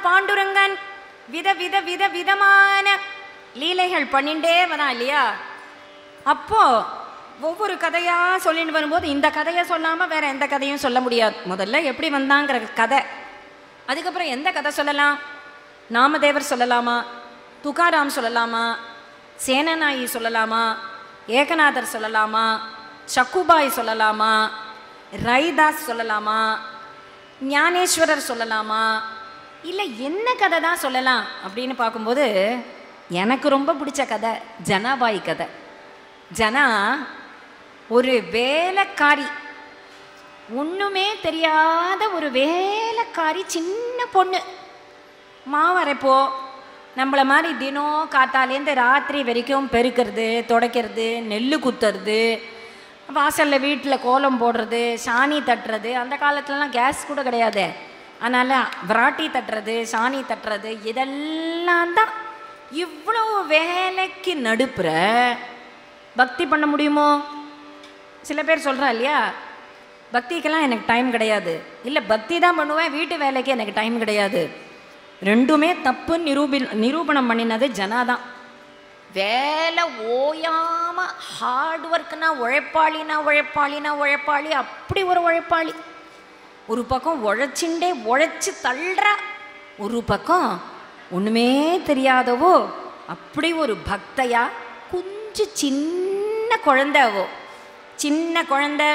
பாண்டுரங்கன் வித வித வித விதமான லீலைகள் பண்ணிண்டே வரான் இல்லையா அப்போ ஒவ்வொரு கதையா சொல்லிட்டு வரும்போது இந்த கதையை சொல்லாம வேற எந்த கதையும் சொல்ல முடியாது முதல்ல எப்படி வந்தாங்கிற கதை அதுக்கப்புறம் எந்த கதை சொல்லலாம் நாமதேவர் சொல்லலாமா துகாராம் சொல்லலாமா சேனநாயி சொல்லலாமா ஏகநாதர் சொல்லலாமா சக்குபாய் சொல்லலாமா ரைதாஸ் சொல்லலாமா ஞானேஸ்வரர் சொல்லலாமா இல்லை என்ன கதை தான் சொல்லலாம் அப்படின்னு பார்க்கும்போது எனக்கு ரொம்ப பிடிச்ச கதை ஜனாபாய் கதை ஜனா ஒரு வேலைக்காரி ஒன்றுமே தெரியாத ஒரு வேலைக்காரி சின்ன பொண்ணு மாவரைப்போ நம்மளை மாதிரி தினம் காத்தாலேருந்து ராத்திரி வரைக்கும் பெருக்கிறது துடைக்கிறது நெல் குத்துறது வாசலில் வீட்டில் கோலம் போடுறது சாணி தட்டுறது அந்த காலத்துலலாம் கேஸ் கூட கிடையாது அதனால் விராட்டி தட்டுறது சாணி தட்டுறது இதெல்லாம் தான் இவ்வளோ வேலைக்கு நடுப்புற பக்தி பண்ண முடியுமோ சில பேர் சொல்கிறா இல்லையா பக்திக்கெல்லாம் எனக்கு டைம் கிடையாது இல்லை பக்தி தான் பண்ணுவேன் வீட்டு வேலைக்கு எனக்கு டைம் கிடையாது ரெண்டுமே தப்புன்னு நிரூபி நிரூபணம் பண்ணினது ஜனா தான் வேலை ஓயாம ஹார்ட் ஒர்க்னா உழைப்பாளினா உழைப்பாளினா உழைப்பாளி அப்படி ஒரு உழைப்பாளி ஒரு பக்கம் உழைச்சுண்டே உழைச்சி தள்ளுறா ஒரு பக்கம் ஒன்றுமே தெரியாதவோ அப்படி ஒரு பக்தையா கொஞ்சம் சின்ன குழந்தைவோ சின்ன குழந்தை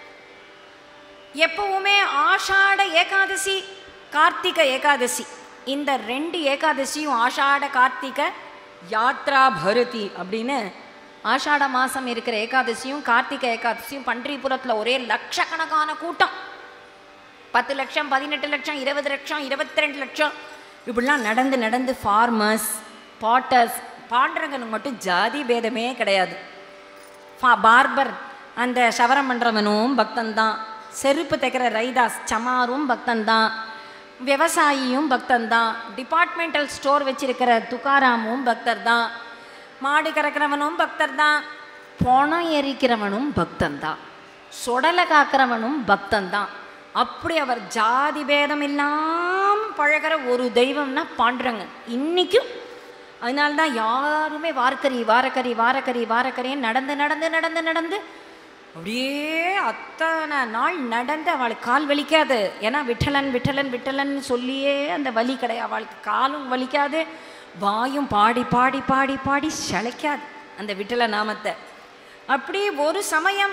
எப்பவுமே ஆஷாட ஏகாதசி கார்த்திகை ஏகாதசி இந்த ரெண்டு ஏகாதசியும் ஆஷாட கார்த்திகை யாத்ரா பரதி அப்படின்னு ஆஷாட மாதம் இருக்கிற ஏகாதசியும் கார்த்திகை ஏகாதசியும் பன்றிபுரத்தில் ஒரே லட்சக்கணக்கான கூட்டம் பத்து லட்சம் பதினெட்டு லட்சம் இருபது லட்சம் இருபத்தி ரெண்டு லட்சம் இப்படிலாம் நடந்து நடந்து ஃபார்மர்ஸ் பாட்டர்ஸ் பாண்டரங்கனுக்கு மட்டும் ஜாதி பேதமே கிடையாது ஃபா பார்பர் அந்த சவரம் பண்ணுறவனும் பக்தன்தான் செருப்பு தைக்கிற ரைதாஸ் சமாரும் பக்தன்தான் விவசாயியும் பக்தன்தான் டிபார்ட்மெண்டல் ஸ்டோர் வச்சிருக்கிற துக்காராமும் பக்தர் தான் மாடு கறக்கிறவனும் பக்தர் தான் பணம் எரிக்கிறவனும் பக்தன்தான் சொடலை காக்கிறவனும் பக்தன்தான் அப்படி அவர் ஜாதி பேதம் இல்லாமல் பழகிற ஒரு தெய்வம்னா பாண்டுரங்கன் இன்னைக்கும் அதனால தான் யாருமே வாரக்கறி வாரக்கறி வாரக்கறி வாரக்கறின்னு நடந்து நடந்து நடந்து நடந்து அப்படியே அத்தனை நாள் நடந்து அவளுக்கு கால் வலிக்காது ஏன்னா விட்டலன் விட்டலன் விட்டலன் சொல்லியே அந்த வலி கிடையாது அவளுக்கு காலும் வலிக்காது வாயும் பாடி பாடி பாடி பாடி சளைக்காது அந்த விட்டல நாமத்தை அப்படி ஒரு சமயம்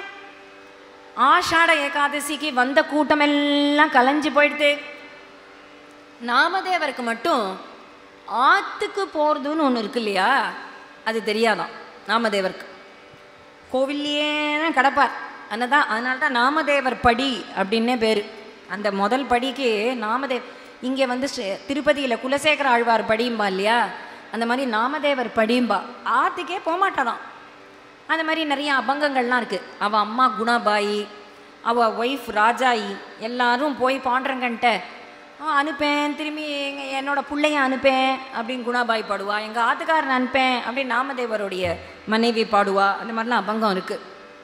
ஆஷாட ஏகாதசிக்கு வந்த கூட்டமெல்லாம் கலைஞ்சு போயிடுது நாமதேவருக்கு மட்டும் ஆற்றுக்கு போகிறதுன்னு ஒன்று இருக்கு இல்லையா அது தெரியாதாம் நாமதேவருக்கு கோவில்லையே தான் கிடப்பார் அதனால தான் அதனால தான் நாமதேவர் படி அப்படின்னே பேர் அந்த முதல் படிக்கு நாமதேவ் இங்கே வந்து ஸ்ரீ- திருப்பதியில் குலசேகர ஆழ்வார் படியும்பா இல்லையா அந்த மாதிரி நாமதேவர் படியும்பா ஆற்றுக்கே போகமாட்டாதான் அந்த மாதிரி நிறைய அபங்கங்கள்லாம் இருக்குது அவள் அம்மா குணாபாயி அவள் ஒய்ஃப் ராஜாயி எல்லாரும் போய் பாண்டரங்கன்ட்ட "ஆ, அனுப்பேன் திரும்பி எங்க என்னோட பிள்ளைய அனுப்பேன் அப்படின்னு குணாபாய் பாடுவா எங்கள் ஆத்துக்காரன் அனுப்பேன் அப்படின்னு நாமதேவருடைய மனைவி பாடுவா அந்த மாதிரிலாம் அபங்கம் இருக்குது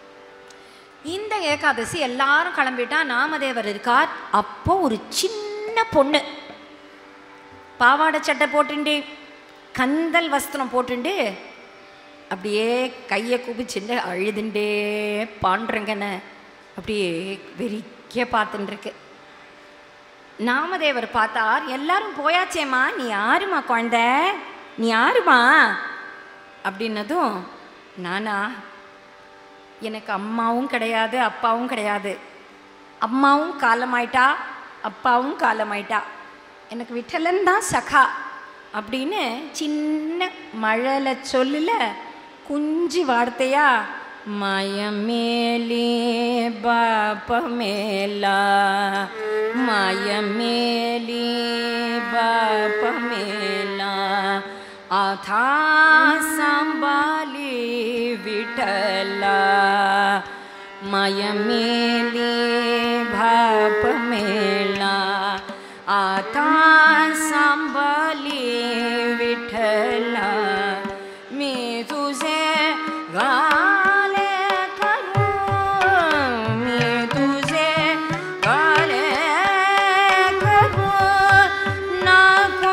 இந்த ஏகாதசி எல்லாரும் கிளம்பிட்டா நாமதேவர் இருக்கார் அப்போ ஒரு சின்ன பொண்ணு பாவாடை சட்டை போட்டுண்டு கந்தல் வஸ்திரம் போட்டுண்டு அப்படியே கையை குபிச்சுட்டு அழுதுண்டே பாண்டுறங்கன்னு அப்படியே வெறிக்க பார்த்துட்டு இருக்கு நாமதேவர் பார்த்தார் எல்லாரும் போயாச்சேம்மா நீ யாருமா குழந்த நீ யாருமா அப்படின்னதும் நானா எனக்கு அம்மாவும் கிடையாது அப்பாவும் கிடையாது அம்மாவும் காலமாயிட்டா அப்பாவும் காலமாயிட்டா எனக்கு விட்டலன் தான் சகா அப்படின்னு சின்ன மழல சொல்லல குஞ்சு வார்த்தையா மயமேலே பாப்பமேலா மயமேலே பாப்பமேலா ஆதா संभाली विठला मयमेली भाप मेला आता संभाली विठला मी तुझे गाले करू मी तुझे गाले करू नको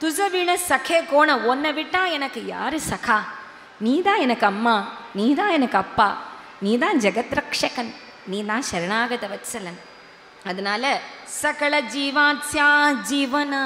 துசவின சகே கோண உன்னை விட்டா எனக்கு யாரு சகா நீ தான் எனக்கு அம்மா நீ தான் எனக்கு அப்பா நீ தான் ஜெகத் ரக்ஷகன் நீ தான் சரணாகத வத்சலன் அதனால சகல ஜீவாத்யா ஜீவனா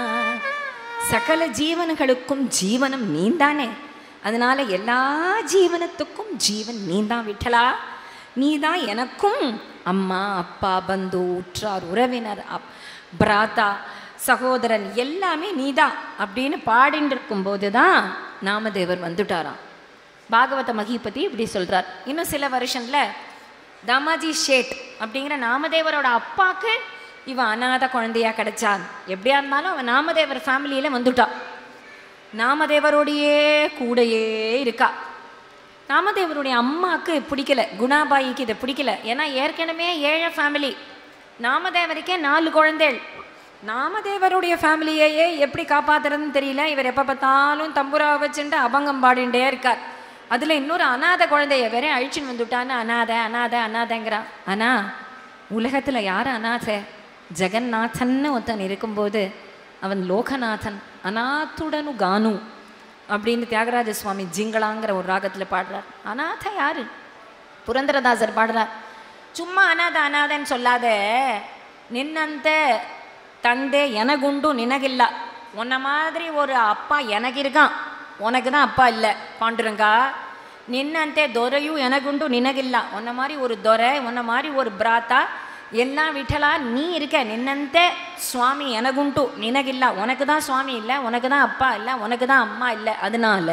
சகல ஜீவன்களுக்கும் ஜீவனம் நீந்தானே அதனால எல்லா ஜீவனத்துக்கும் ஜீவன் நீந்தான் விட்டலா நீதான் எனக்கும் அம்மா அப்பா பந்து உற்றார் உறவினர் அப் பிராத்தா சகோதரன் எல்லாமே நீதான் அப்படின்னு பாடிட்டு இருக்கும்போது தான் நாமதேவர் வந்துட்டாராம் பாகவத மகிபதி இப்படி சொல்றார் இன்னும் சில வருஷன்ல தாமாஜி ஷேட் அப்படிங்கிற நாமதேவரோட அப்பாக்கு இவன் அனாதை குழந்தையா கிடைச்சான் எப்படியா இருந்தாலும் அவன் நாமதேவர் ஃபேமிலியில வந்துட்டான் நாமதேவரோடையே கூடையே இருக்கா நாமதேவருடைய அம்மாவுக்கு பிடிக்கல குணாபாயிக்கு இதை பிடிக்கல ஏன்னா ஏற்கனவே ஏழை ஃபேமிலி நாமதேவருக்கே நாலு குழந்தைகள் நாமதேவருடைய ஃபேமிலியையே எப்படி காப்பாத்துறதுன்னு தெரியல இவர் எப்போ பார்த்தாலும் தம்புரா வச்சுட்டு அபங்கம் பாடிண்டே இருக்கார் அதில் இன்னொரு அனாதை குழந்தைய வேற அழிச்சுன்னு வந்துட்டான்னு அனாதை அனாதை அனாதைங்கிறான் ஆனா உலகத்தில் யார் அனாதை ஜெகநாதன்னு ஒருத்தன் இருக்கும்போது அவன் லோகநாதன் அநாத்துடனு கானு அப்படின்னு தியாகராஜ சுவாமி ஜிங்களாங்கிற ஒரு ராகத்தில் பாடுறார் அநாத யாரு புரந்தரதாசர் பாடுறார் சும்மா அனாத அனாதன்னு சொல்லாத நின்னந்த தந்தே எனகுண்டு நினகில்லா உன்ன மாதிரி ஒரு அப்பா எனக்கு இருக்கான் உனக்கு தான் அப்பா இல்லை பாண்டுரங்கா நின்னந்தே ದೊರೆಯು எனகுண்டு நினகிಲ್ಲ உன்ன மாதிரி ஒரு ದೊರೆ உன்ன மாதிரி ஒரு பிராத்தா எல்லாம் விட்டலா நீ இருக்க நின்னந்தே சுவாமி எனகுண்டு நினகில்ல உனக்கு தான் சுவாமி இல்லை உனக்கு தான் அப்பா இல்லை உனக்கு தான் அம்மா இல்லை அதனால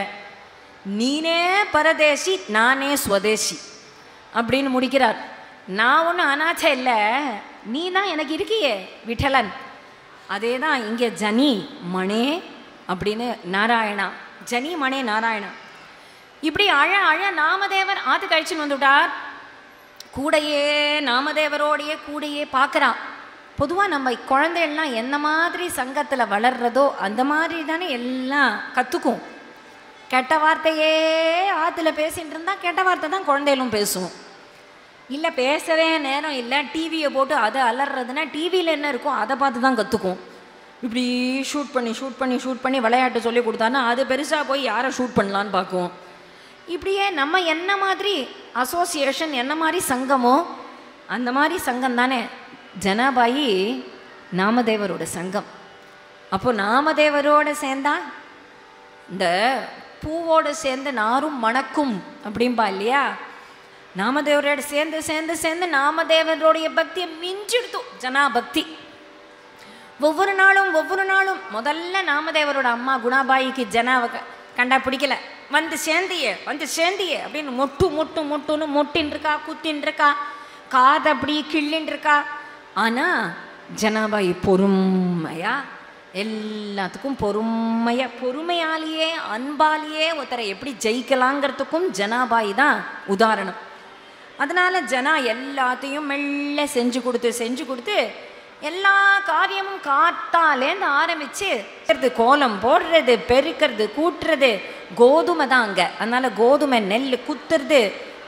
நீனே பரதேசி நானே ஸ்வதேசி அப்படின்னு முடிக்கிறார் நான் ஒன்றும் அனாச்சை இல்லை நீ தான் எனக்கு இருக்கியே விட்டலன் அதே தான் இங்கே ஜனி மணே அப்படின்னு நாராயணா ஜனி மணே நாராயணா இப்படி அழ அழ நாமதேவர் ஆத்து கழிச்சுன்னு வந்துவிட்டார் கூடையே நாமதேவரோடையே கூடையே பார்க்குறான் பொதுவாக நம்ம குழந்தைகள்லாம் எந்த மாதிரி சங்கத்தில் வளர்றதோ அந்த மாதிரி தானே எல்லாம் கற்றுக்கும் கெட்ட வார்த்தையே ஆற்றுல பேசிகிட்டு இருந்தால் கெட்ட வார்த்தை தான் குழந்தைகளும் பேசும் இல்லை பேசவே நேரம் இல்லை டிவியை போட்டு அதை அலறதுன்னா டிவியில் என்ன இருக்கோ அதை பார்த்து தான் கற்றுக்கும் இப்படி ஷூட் பண்ணி ஷூட் பண்ணி ஷூட் பண்ணி விளையாட்டு சொல்லி கொடுத்தான்னா அது பெருசாக போய் யாரை ஷூட் பண்ணலான்னு பார்க்கும் இப்படியே நம்ம என்ன மாதிரி அசோசியேஷன் என்ன மாதிரி சங்கமோ அந்த மாதிரி சங்கம் தானே ஜனாபாயி நாமதேவரோட சங்கம் அப்போ நாமதேவரோட சேர்ந்தா இந்த பூவோட சேர்ந்து நாரும் மணக்கும் அப்படிம்பா இல்லையா நாமதேவரோட சேர்ந்து சேர்ந்து சேர்ந்து நாமதேவருடைய பக்தியை மிஞ்சிடுத்து ஜனா பக்தி ஒவ்வொரு நாளும் ஒவ்வொரு நாளும் முதல்ல நாமதேவரோட அம்மா குணாபாயிக்கு ஜனாவை க- கண்டா பிடிக்கல வந்து சேர்ந்தியே வந்து சேர்ந்தியே அப்படின்னு மொட்டு மொட்டு மொட்டுன்னு மொட்டின்னு இருக்கா குத்தின்னு இருக்கா காதை அப்படி கிள்ளின்னு இருக்கா ஆனால் ஜனாபாய் பொறுமையா எல்லாத்துக்கும் பொறுமையா பொறுமையாலேயே அன்பாலேயே ஒருத்தரை எப்படி ஜெயிக்கலாங்கிறதுக்கும் ஜனாபாய் தான் உதாரணம் அதனால ஜனா எல்லாத்தையும் மெல்ல செஞ்சு கொடுத்து செஞ்சு கொடுத்து எல்லா காரியமும் காத்தாலேருந்து ஆரம்பிச்சு செய்றது, கோலம் போடுறது பெருக்கிறது கூட்டுறது கோதுமை தான் அங்க அதனால கோதுமை நெல் குத்துறது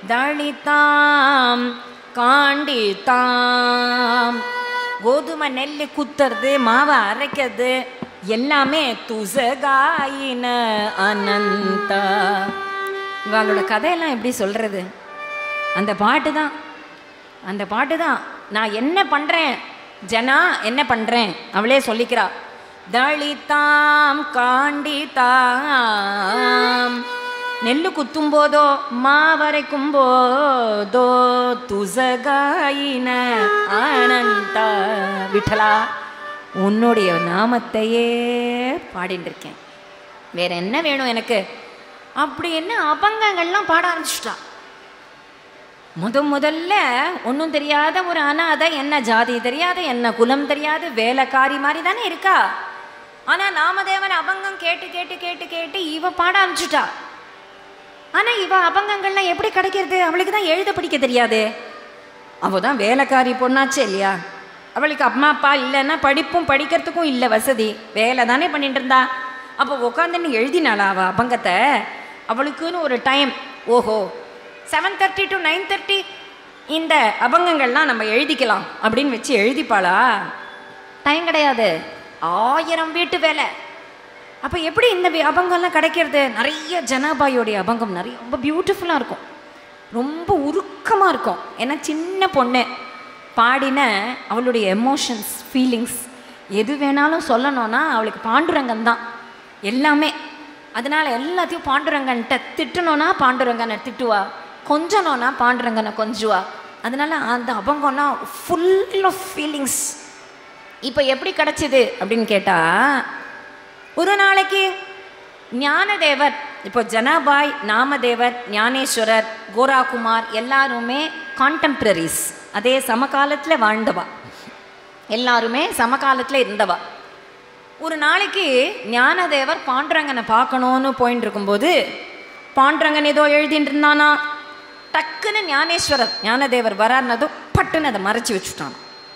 தளித்தாம் காண்டித்தாம் கோதுமை நெல் குத்துறது மாவை அரைக்கிறது எல்லாமே துசகாயின அனந்தா இவங்களோட கதையெல்லாம் எப்படி சொல்றது அந்த பாட்டு தான் அந்த பாட்டு தான் நான் என்ன பண்ணுறேன் ஜனா என்ன பண்ணுறேன் அவளே சொல்லிக்கிறா தளித்தாம் காண்டித்தாம் நெல்லு குத்தும் போதோ மாவரைக்கும் போதோ துசகாயின ஆனந்தா விட்டலா உன்னுடைய நாமத்தையே பாடிட்டு இருக்கேன் வேற என்ன வேணும் எனக்கு அப்படி என்ன அபங்கங்கள்லாம் பாட ஆரம்பிச்சிட்டா முத முதல்ல ஒன்றும் தெரியாத ஒரு அனாதை என்ன ஜாதி தெரியாத என்ன குலம் தெரியாது வேலைக்காரி மாதிரி தானே இருக்கா ஆனால் நாமதேவன் அபங்கம் கேட்டு கேட்டு கேட்டு கேட்டு இவ பாட ஆரம்பிச்சுட்டா ஆனால் இவ அபங்கங்கள்லாம் எப்படி கிடைக்கிறது அவளுக்கு தான் எழுத படிக்க தெரியாதே அவள் தான் வேலைக்காரி பொண்ணாச்சே இல்லையா அவளுக்கு அம்மா அப்பா இல்லைன்னா படிப்பும் படிக்கிறதுக்கும் இல்லை வசதி வேலை தானே பண்ணிட்டு இருந்தா அப்போ உட்காந்துன்னு எழுதினாளா அவள் அபங்கத்தை அவளுக்குன்னு ஒரு டைம் ஓஹோ seven thirty to nine thirty இந்த அபங்கங்கள்லாம் நம்ம எழுதிக்கலாம் அப்படின்னு வச்சு எழுதிப்பாளா டைம் கிடையாது ஆயிரம் வீட்டு வேலை அப்போ எப்படி இந்த வி- அபங்கம்லாம் கிடைக்கிறது நிறைய ஜனாபாயோடைய அபங்கம் நிறைய ரொம்ப பியூட்டிஃபுல்லாக இருக்கும் ரொம்ப உருக்கமாக இருக்கும் ஏன்னா சின்ன பொண்ணு பாடின அவளுடைய எமோஷன்ஸ் ஃபீலிங்ஸ் எது வேணாலும் சொல்லணும்னா அவளுக்கு பாண்டுரங்கன் தான் எல்லாமே அதனால எல்லாத்தையும் பாண்டுரங்கன்ட்ட திட்டணும்னா பாண்டுரங்கனை திட்டுவா கொஞ்சணும்னா பாண்டுரங்கனை கொஞ்சுவா அதனால அந்த அபங்கம்னா ஃபுல் ஆஃப் ஃபீலிங்ஸ் இப்போ எப்படி கிடச்சிது அப்படின்னு கேட்டால் ஒரு நாளைக்கு ஞானதேவர் இப்போ ஜனாபாய் நாமதேவர் ஞானேஸ்வரர் கோராகுமார் எல்லாருமே கான்டெம்ப்ரரிஸ் அதே சமகாலத்தில் வாழ்ந்தவா எல்லாருமே சமகாலத்தில் இருந்தவா ஒரு நாளைக்கு ஞானதேவர் பாண்டுரங்கனை பார்க்கணும்னு போயின்னு இருக்கும்போது பாண்டுரங்கன் ஏதோ எழுதிட்டு இருந்தானா டக்குன்னு ஞானேஸ்வரர் ஞானதேவர் வராருனதும் பட்டுன்னு அதை மறைச்சி வச்சுட்டான்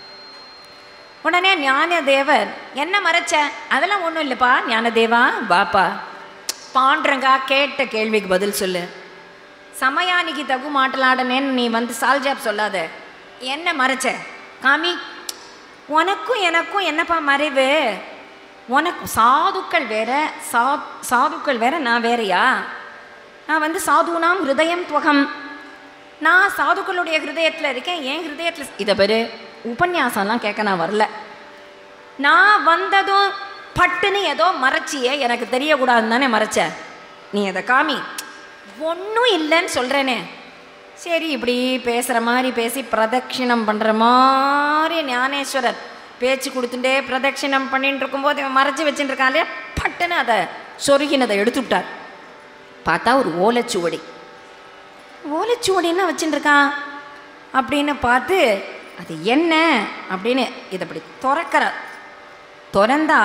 உடனே ஞானதேவர் என்ன மறைச்ச அதெல்லாம் ஒன்றும் இல்லைப்பா ஞானதேவா வாப்பா பாண்டுறங்கா கேட்ட கேள்விக்கு பதில் சொல்லு சமயானிக்கு தகு மாட்டலாடனேன்னு நீ வந்து சால்ஜாப் சொல்லாத என்ன மறைச்ச காமி உனக்கும் எனக்கும் என்னப்பா மறைவு உனக்கு சாதுக்கள் வேற சா சாதுக்கள் வேற நான் வேறயா நான் வந்து சாதுனாம் ஹிருதயம் துவகம் நான் சாதுக்களுடைய ஹிருதயத்தில் இருக்கேன் என் ஹிருதயத்தில் இதை பேர் உபன்யாசம்லாம் கேட்க நான் வரல நான் வந்ததும் பட்டுன்னு ஏதோ மறைச்சியே எனக்கு தெரியக்கூடாதுன்னு தானே மறைச்ச நீ அதை காமி ஒன்றும் இல்லைன்னு சொல்கிறேனே சரி இப்படி பேசுகிற மாதிரி பேசி பிரதட்சிணம் பண்ணுற மாதிரி ஞானேஸ்வரர் பேச்சு கொடுத்துட்டே பிரதட்சிணம் பண்ணிட்டு இருக்கும்போது இவன் மறைச்சி வச்சுட்டு இருக்கான் இல்லையா பட்டுன்னு அதை சொருகினதை எடுத்து விட்டார் பார்த்தா ஒரு ஓலைச்சுவடி ஓலைச்சுவடி என்ன வச்சுட்டு இருக்கான் அப்படின்னு பார்த்து அது என்ன அப்படின்னு இதை அப்படி திறக்கிறார் திறந்தா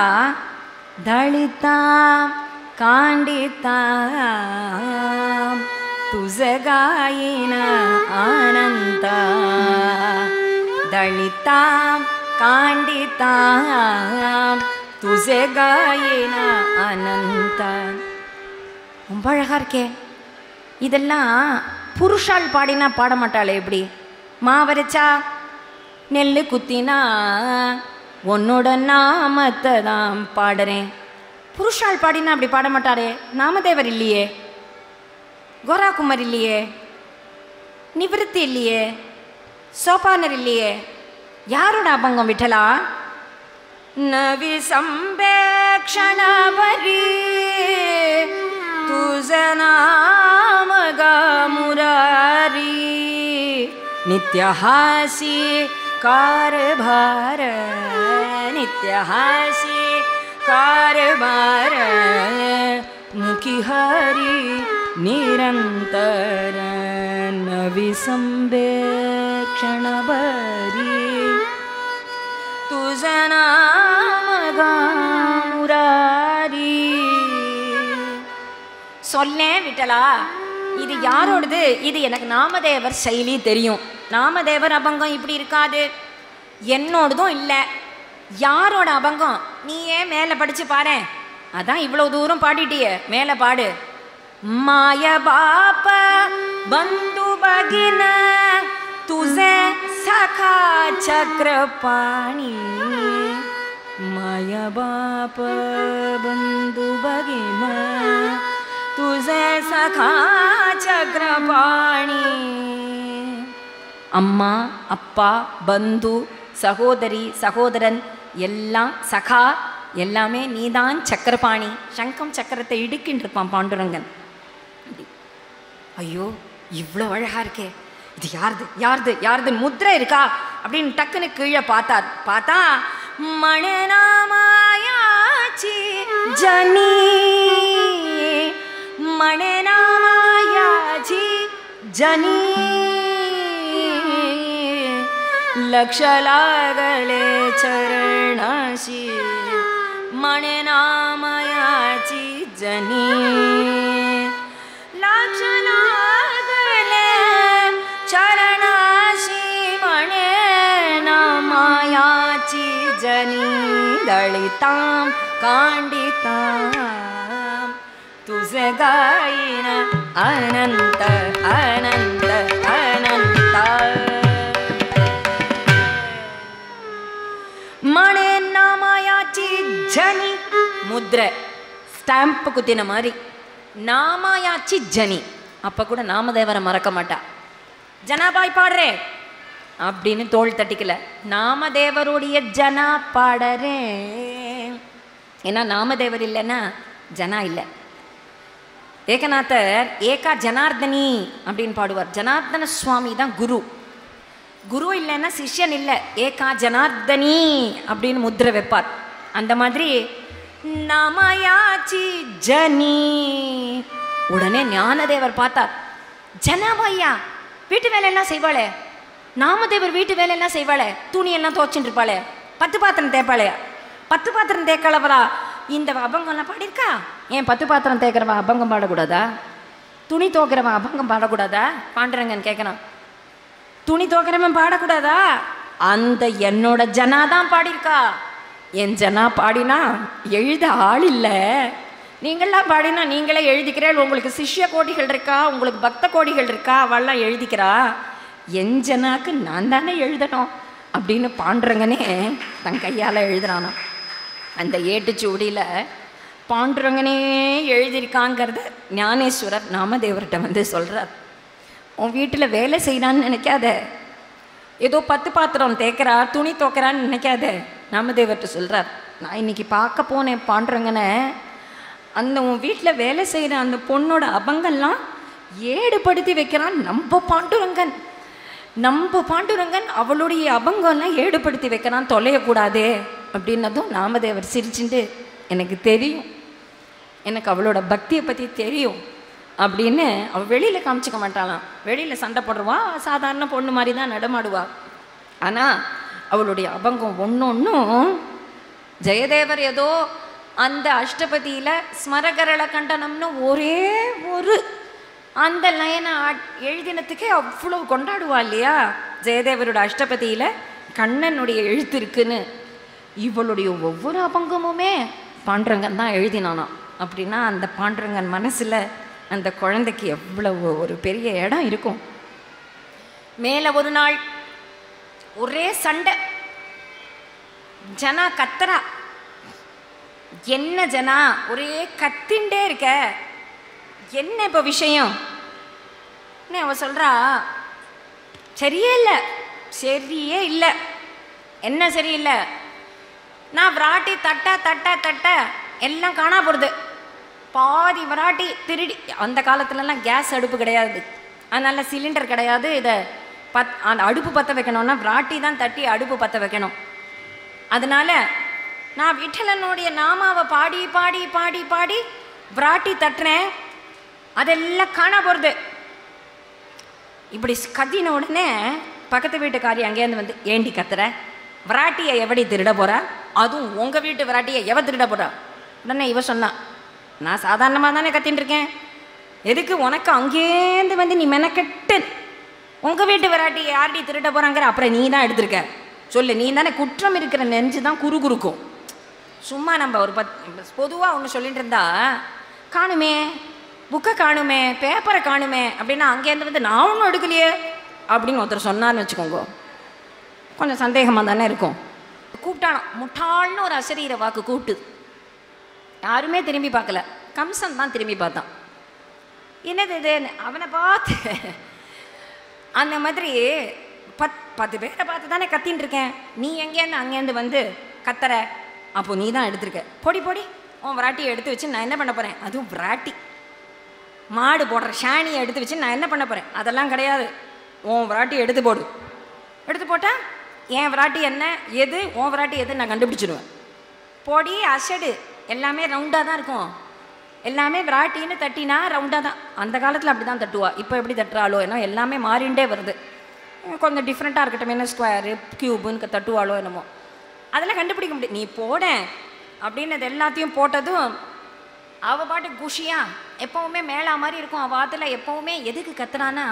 தளிதா காண்டிதா துசகாயின ஆனந்த தளிதா காண்டிதா துசகாயின அனந்த ரொம்ப அழகா இருக்கே இதெல்லாம் புருஷால் பாடினா பாட மாட்டாளே எப்படி மாவரைச்சா நெல் குத்தினா உன்னோட நாமத்தை தான் பாடுறேன் புருஷால் பாடினா அப்படி பாட மாட்டாரே நாமதேவர் இல்லையே கோராகுமார் இல்லையே நிவிருத்தி இல்லையே சோபானர் இல்லையே யாரோட அபங்கம் விட்டலா நவி சம்பேக்ஷணபரி तुझनामगामुरारी नित्यहासी कारभार नित्यहासी कारभार मुखी हरी निरंतर नविसंवेक्षणभरी तुझं नाम गामुरारी சொன்னேன் விட்டலா இது யாரோடது இது எனக்கு நாமதேவர் செயலி தெரியும் நாமதேவர் அபங்கம் இப்படி இருக்காது என்னோடதும் இல்லை யாரோட அபங்கம் நீ ஏன் மேலே படிச்சு பாரு அதான் இவ்வளோ தூரம் பாடிட்டியே மேலே பாடு மாய பாப்ப பந்து பகின துசே சகா சக்கரபாணி माय बाप बंधू भगिन तुझे सखा चक्रपाणी அம்மா அப்பா பந்து சகோதரி சகோதரன் எல்லாம் சகா எல்லாமே நீதான் சக்கரபாணி சங்கம் சக்கரத்தை இடுக்கின்னு இருப்பான் பாண்டுரங்கன் ஐயோ இவ்வளோ அழகா இருக்கே இது யாருது யாருது யாருது முத்திரை இருக்கா அப்படின்னு டக்குன்னு கீழே பார்த்தார் பார்த்தா மணநாமாயாச்சி ஜனி மணநாமாயாச்சி ஜனி लक्ष लागले चरणाशी मणनामयाची जनी लक्ष लागले चरणाशी मणनामयाची जनी दळितां कांडितां तुझे गायन अनंत अनंत अनंत मणे नामायाची முத்திரை ஸ்டாம்ப் குத்தின மாதிரி நாமாயாச்சி ஜனி அப்போ கூட நாமதேவரை மறக்க மாட்டா ஜனாபாய் பாடுறே அப்படின்னு தோள் தட்டிக்கல நாமதேவருடைய ஜனா பாடறே ஏன்னா நாமதேவர் இல்லைன்னா ஜனா இல்லை ஏகநாதர் ஏகா ஜனார்தனி அப்படின்னு பாடுவார் ஜனார்தன சுவாமி தான் குரு குரு இல்லைன்னா சிஷ்யன் இல்லை ஏகா ஜனார்தனி அப்படின்னு முத்திரை வைப்பார் அந்த மாதிரி நாமயாச்சி ஜனி உடனே ஞானதேவர் பார்த்தார் ஜனாபாய்யா வீட்டு வேலையெல்லாம் செய்வாளே நாமதேவர் வீட்டு வேலையெல்லாம் செய்வாளே துணியெல்லாம் துவச்சுட்டு இருப்பாளே பத்து பாத்திரம் தேய்ப்பாளே பத்து பாத்திரம் தேய்க்கலவரா இந்த அபங்கம்லாம் பாடியிருக்கா ஏன் பத்து பாத்திரம் தேய்க்கிறவா அபங்கம் பாடக்கூடாதா துணி துவைக்கிறவன் அபங்கம் பாடக்கூடாதா பாண்டுறங்கன்னு கேட்கணும் துணி துவைக்கிறவன் பாடக்கூடாதா அந்த என்னோட ஜனா தான் பாடியிருக்கா என் ஜனா பாடினா எழுத ஆள் இல்லை நீங்களாம் பாடினா நீங்களே எழுதிக்கிறேன் உங்களுக்கு சிஷ்ய கோடிகள் இருக்கா உங்களுக்கு பக்த கோடிகள் இருக்கா அவள்லாம் எழுதிக்கிறா என் ஜனாக்கு நான் தானே எழுதணும் அப்படின்னு பாண்டுறங்கனே தன் கையால் எழுதுறானா அந்த ஏட்டுச்சுவடியில் பாண்டுரங்கனே எழுதியிருக்காங்கிறத ஞானேஸ்வரர் நாமதேவர்கிட்ட வந்து சொல்கிறார் உன் வீட்டில் வேலை செய்கிறான்னு நினைக்காத ஏதோ பத்து பாத்திரம் தேய்க்கிறா துணி துவைக்கிறான்னு நினைக்காத நாமதேவர்கிட்ட சொல்கிறார் நான் இன்னைக்கு பார்க்க போனேன் பாண்டுரங்கனை அந்த உன் வீட்டில் வேலை செய்கிற அந்த பொண்ணோட அபங்கெல்லாம் ஏடுபடுத்தி வைக்கிறான் நம்ம பாண்டுரங்கன் நம்ம பாண்டுரங்கன் அவளுடைய அபங்கம்லாம் ஏடுபடுத்தி வைக்கிறான் தொலையக்கூடாதே அப்படின்னதும் நாமதேவர் சிரிச்சுட்டு எனக்கு தெரியும் எனக்கு அவளோட பக்தியை பற்றி தெரியும் அப்படின்னு அவள் வெளியில் காமிச்சிக்க மாட்டாளாம் வெளியில் சண்டை போடுறவா சாதாரண பொண்ணு மாதிரி தான் நடமாடுவா ஆனால் அவளுடைய அபங்கம் ஒன்று ஒன்றும் ஜெயதேவர் ஏதோ அந்த அஷ்டபதியில் ஸ்மரகரள கண்டனம்னு ஒரே ஒரு அந்த லைனை எழுதினத்துக்கே அவ்வளோ கொண்டாடுவா இல்லையா ஜெயதேவரோட அஷ்டபதியில் கண்ணனுடைய எழுத்து இருக்குன்னு இவளுடைய ஒவ்வொரு அபங்கமுமே பாண்டுரங்கன் தான் எழுதினானாம் அப்படின்னா அந்த பாண்டுரங்கன் மனசில் அந்த குழந்தைக்கு எவ்வளவு ஒரு பெரிய இடம் இருக்கும் மேலே ஒரு நாள் ஒரே சண்டை ஜனா கத்தரா என்ன ஜனா ஒரே கத்தின்ண்டே இருக்க என்ன இப்போ விஷயம் என்ன அவ சொல்கிறா சரியே இல்லை சரியே இல்லை என்ன சரியில்லை நான் விராட்டி தட்ட தட்ட தட்ட எல்லாம் காணா போடுது பாதி விராட்டி திருடி அந்த காலத்துலலாம் கேஸ் அடுப்பு கிடையாது அதனால் சிலிண்டர் கிடையாது இதை பத் அந்த அடுப்பு பற்ற வைக்கணும்னா விராட்டி தான் தட்டி அடுப்பு பற்ற வைக்கணும் அதனால நான் விட்டலனுடைய நாமாவை பாடி பாடி பாடி பாடி விராட்டி தட்டுறேன் அதெல்லாம் காணா போகிறது இப்படி கத்தின உடனே பக்கத்து வீட்டுக்காரி அங்கேருந்து வந்து ஏண்டி கத்துற விராட்டியை எவடி திருட போறா அதுவும் உங்கள் வீட்டு விராட்டியை எவ திருட போறா உடனே இவ சொன்னான் நான் சாதாரணமாக தானே கத்தின்னு இருக்கேன் எதுக்கு உனக்கு அங்கேருந்து வந்து நீ மெனக்கெட்டு உங்கள் வீட்டு விராட்டி யார்டி திருட போகிறாங்கிற அப்புறம் நீ தான் எடுத்திருக்க சொல்லு நீ தானே குற்றம் இருக்கிற நெஞ்சு தான் குறு குறுக்கும் சும்மா நம்ம ஒரு பத் பொதுவாக ஒன்று சொல்லிட்டு இருந்தா காணுமே புக்கை காணுமே பேப்பரை காணுமே அப்படின்னா அங்கேருந்து வந்து நான் ஒன்றும் எடுக்கலையே அப்படின்னு ஒருத்தர் சொன்னார்னு வச்சுக்கோங்க கொஞ்சம் சந்தேகமாக தானே இருக்கும் கூப்பிட்டானோ முட்டாள்னு ஒரு அசரீர வாக்கு கூப்பிட்டு யாருமே திரும்பி பார்க்கல கம்சன் தான் திரும்பி பார்த்தான் என்னது இது அவனை பார்த்து அந்த மாதிரி பத் பத்து பேரை பார்த்து தானே கத்தின்னு இருக்கேன் நீ எங்கேருந்து அங்கேருந்து வந்து கத்துற அப்போ நீ தான் எடுத்திருக்க பொடி பொடி உன் விராட்டியை எடுத்து வச்சு நான் என்ன பண்ண போகிறேன் அதுவும் விராட்டி மாடு போடுற ஷானியை எடுத்து வச்சு நான் என்ன பண்ண போகிறேன் அதெல்லாம் கிடையாது உன் விராட்டியை எடுத்து போடு எடுத்து போட்டா என் விராட்டி என்ன எது உன் விராட்டி எது நான் கண்டுபிடிச்சிடுவேன் பொடி அசடு எல்லாமே ரவுண்டாக தான் இருக்கும் எல்லாமே விராட்டின்னு தட்டினா ரவுண்டாக தான் அந்த காலத்தில் அப்படி தான் தட்டுவா இப்போ எப்படி தட்டுறாளோ ஏன்னா எல்லாமே மாறிண்டே வருது கொஞ்சம் டிஃப்ரெண்ட்டாக இருக்கட்டும் என்ன ஸ்கொயரு க்யூபுன்னு தட்டுவாளோ என்னமோ அதெல்லாம் கண்டுபிடிக்க முடியும் நீ போட அப்படின்னது எல்லாத்தையும் போட்டதும் அவள் பாட்டு குஷியா எப்பவுமே மேலா மாதிரி இருக்கும் அவள் ஆற்றுல எப்பவுமே எதுக்கு கத்துறான்னா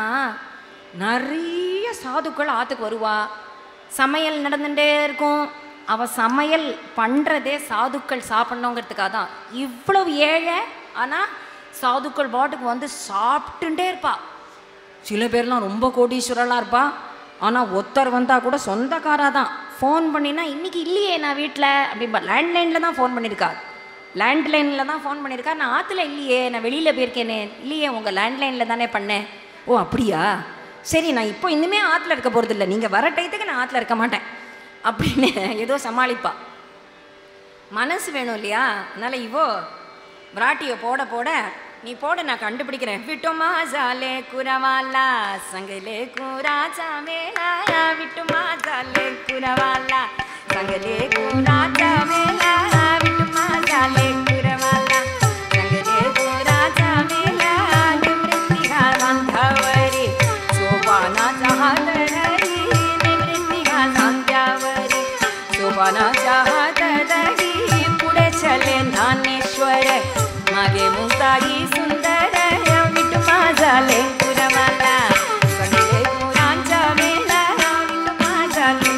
நிறைய சாதுக்கள் ஆற்றுக்கு வருவா சமையல் நடந்துகிட்டே இருக்கும் அவள் சமையல் பண்ணுறதே சாதுக்கள் சாப்பிட்ணுங்கிறதுக்காக தான் இவ்வளவு ஏழை ஆனால் சாதுக்கள் பாட்டுக்கு வந்து சாப்பிட்டுட்டே இருப்பா சில பேர்லாம் ரொம்ப கோடீஸ்வரலாக இருப்பா ஆனால் ஒருத்தர் வந்தால் கூட சொந்தக்காரா தான் ஃபோன் பண்ணினா இன்றைக்கி இல்லையே நான் வீட்டில் அப்படின்பா லேண்ட்லைனில் தான் ஃபோன் பண்ணியிருக்கா லேண்ட்லைனில் தான் ஃபோன் பண்ணியிருக்கா நான் ஆற்றுல இல்லையே நான் வெளியில் போயிருக்கேனே இல்லையே உங்கள் லேண்ட்லைனில் தானே பண்ணேன் ஓ அப்படியா சரி நான் இப்போ இன்னுமே ஆற்றுல இருக்க போகிறது இல்லை நீங்கள் வர டயத்துக்கு நான் ஆற்றுல இருக்க மாட்டேன் அப்படின்னு ஏதோ சமாளிப்பா மனசு வேணும் இல்லையா அதனால் இவோ விராட்டியை போட போட நீ போட நான் கண்டுபிடிக்கிறேன் விட்டுமா ஜாலே குரவாலா சங்கலே கூரா சாமேலா விட்டுமா ஜாலே குரவாலா சங்கலே கூரா சாமேலா விட்டுமா ஜாலே குரவாலா சங்கலே கூரா சாமேலா நிவೃತ್ತಿகா வந்தவரி சோபானா ஜாதரரி நிவೃತ್ತಿகா சந்தியாவரி शोभना चाहतरी पुढे चले ज्ञानेश्वर मागे मुक्ताई सुंदर विटू माझाले पुरवाला सगळे गुरांच्या वेळा विटू माझाले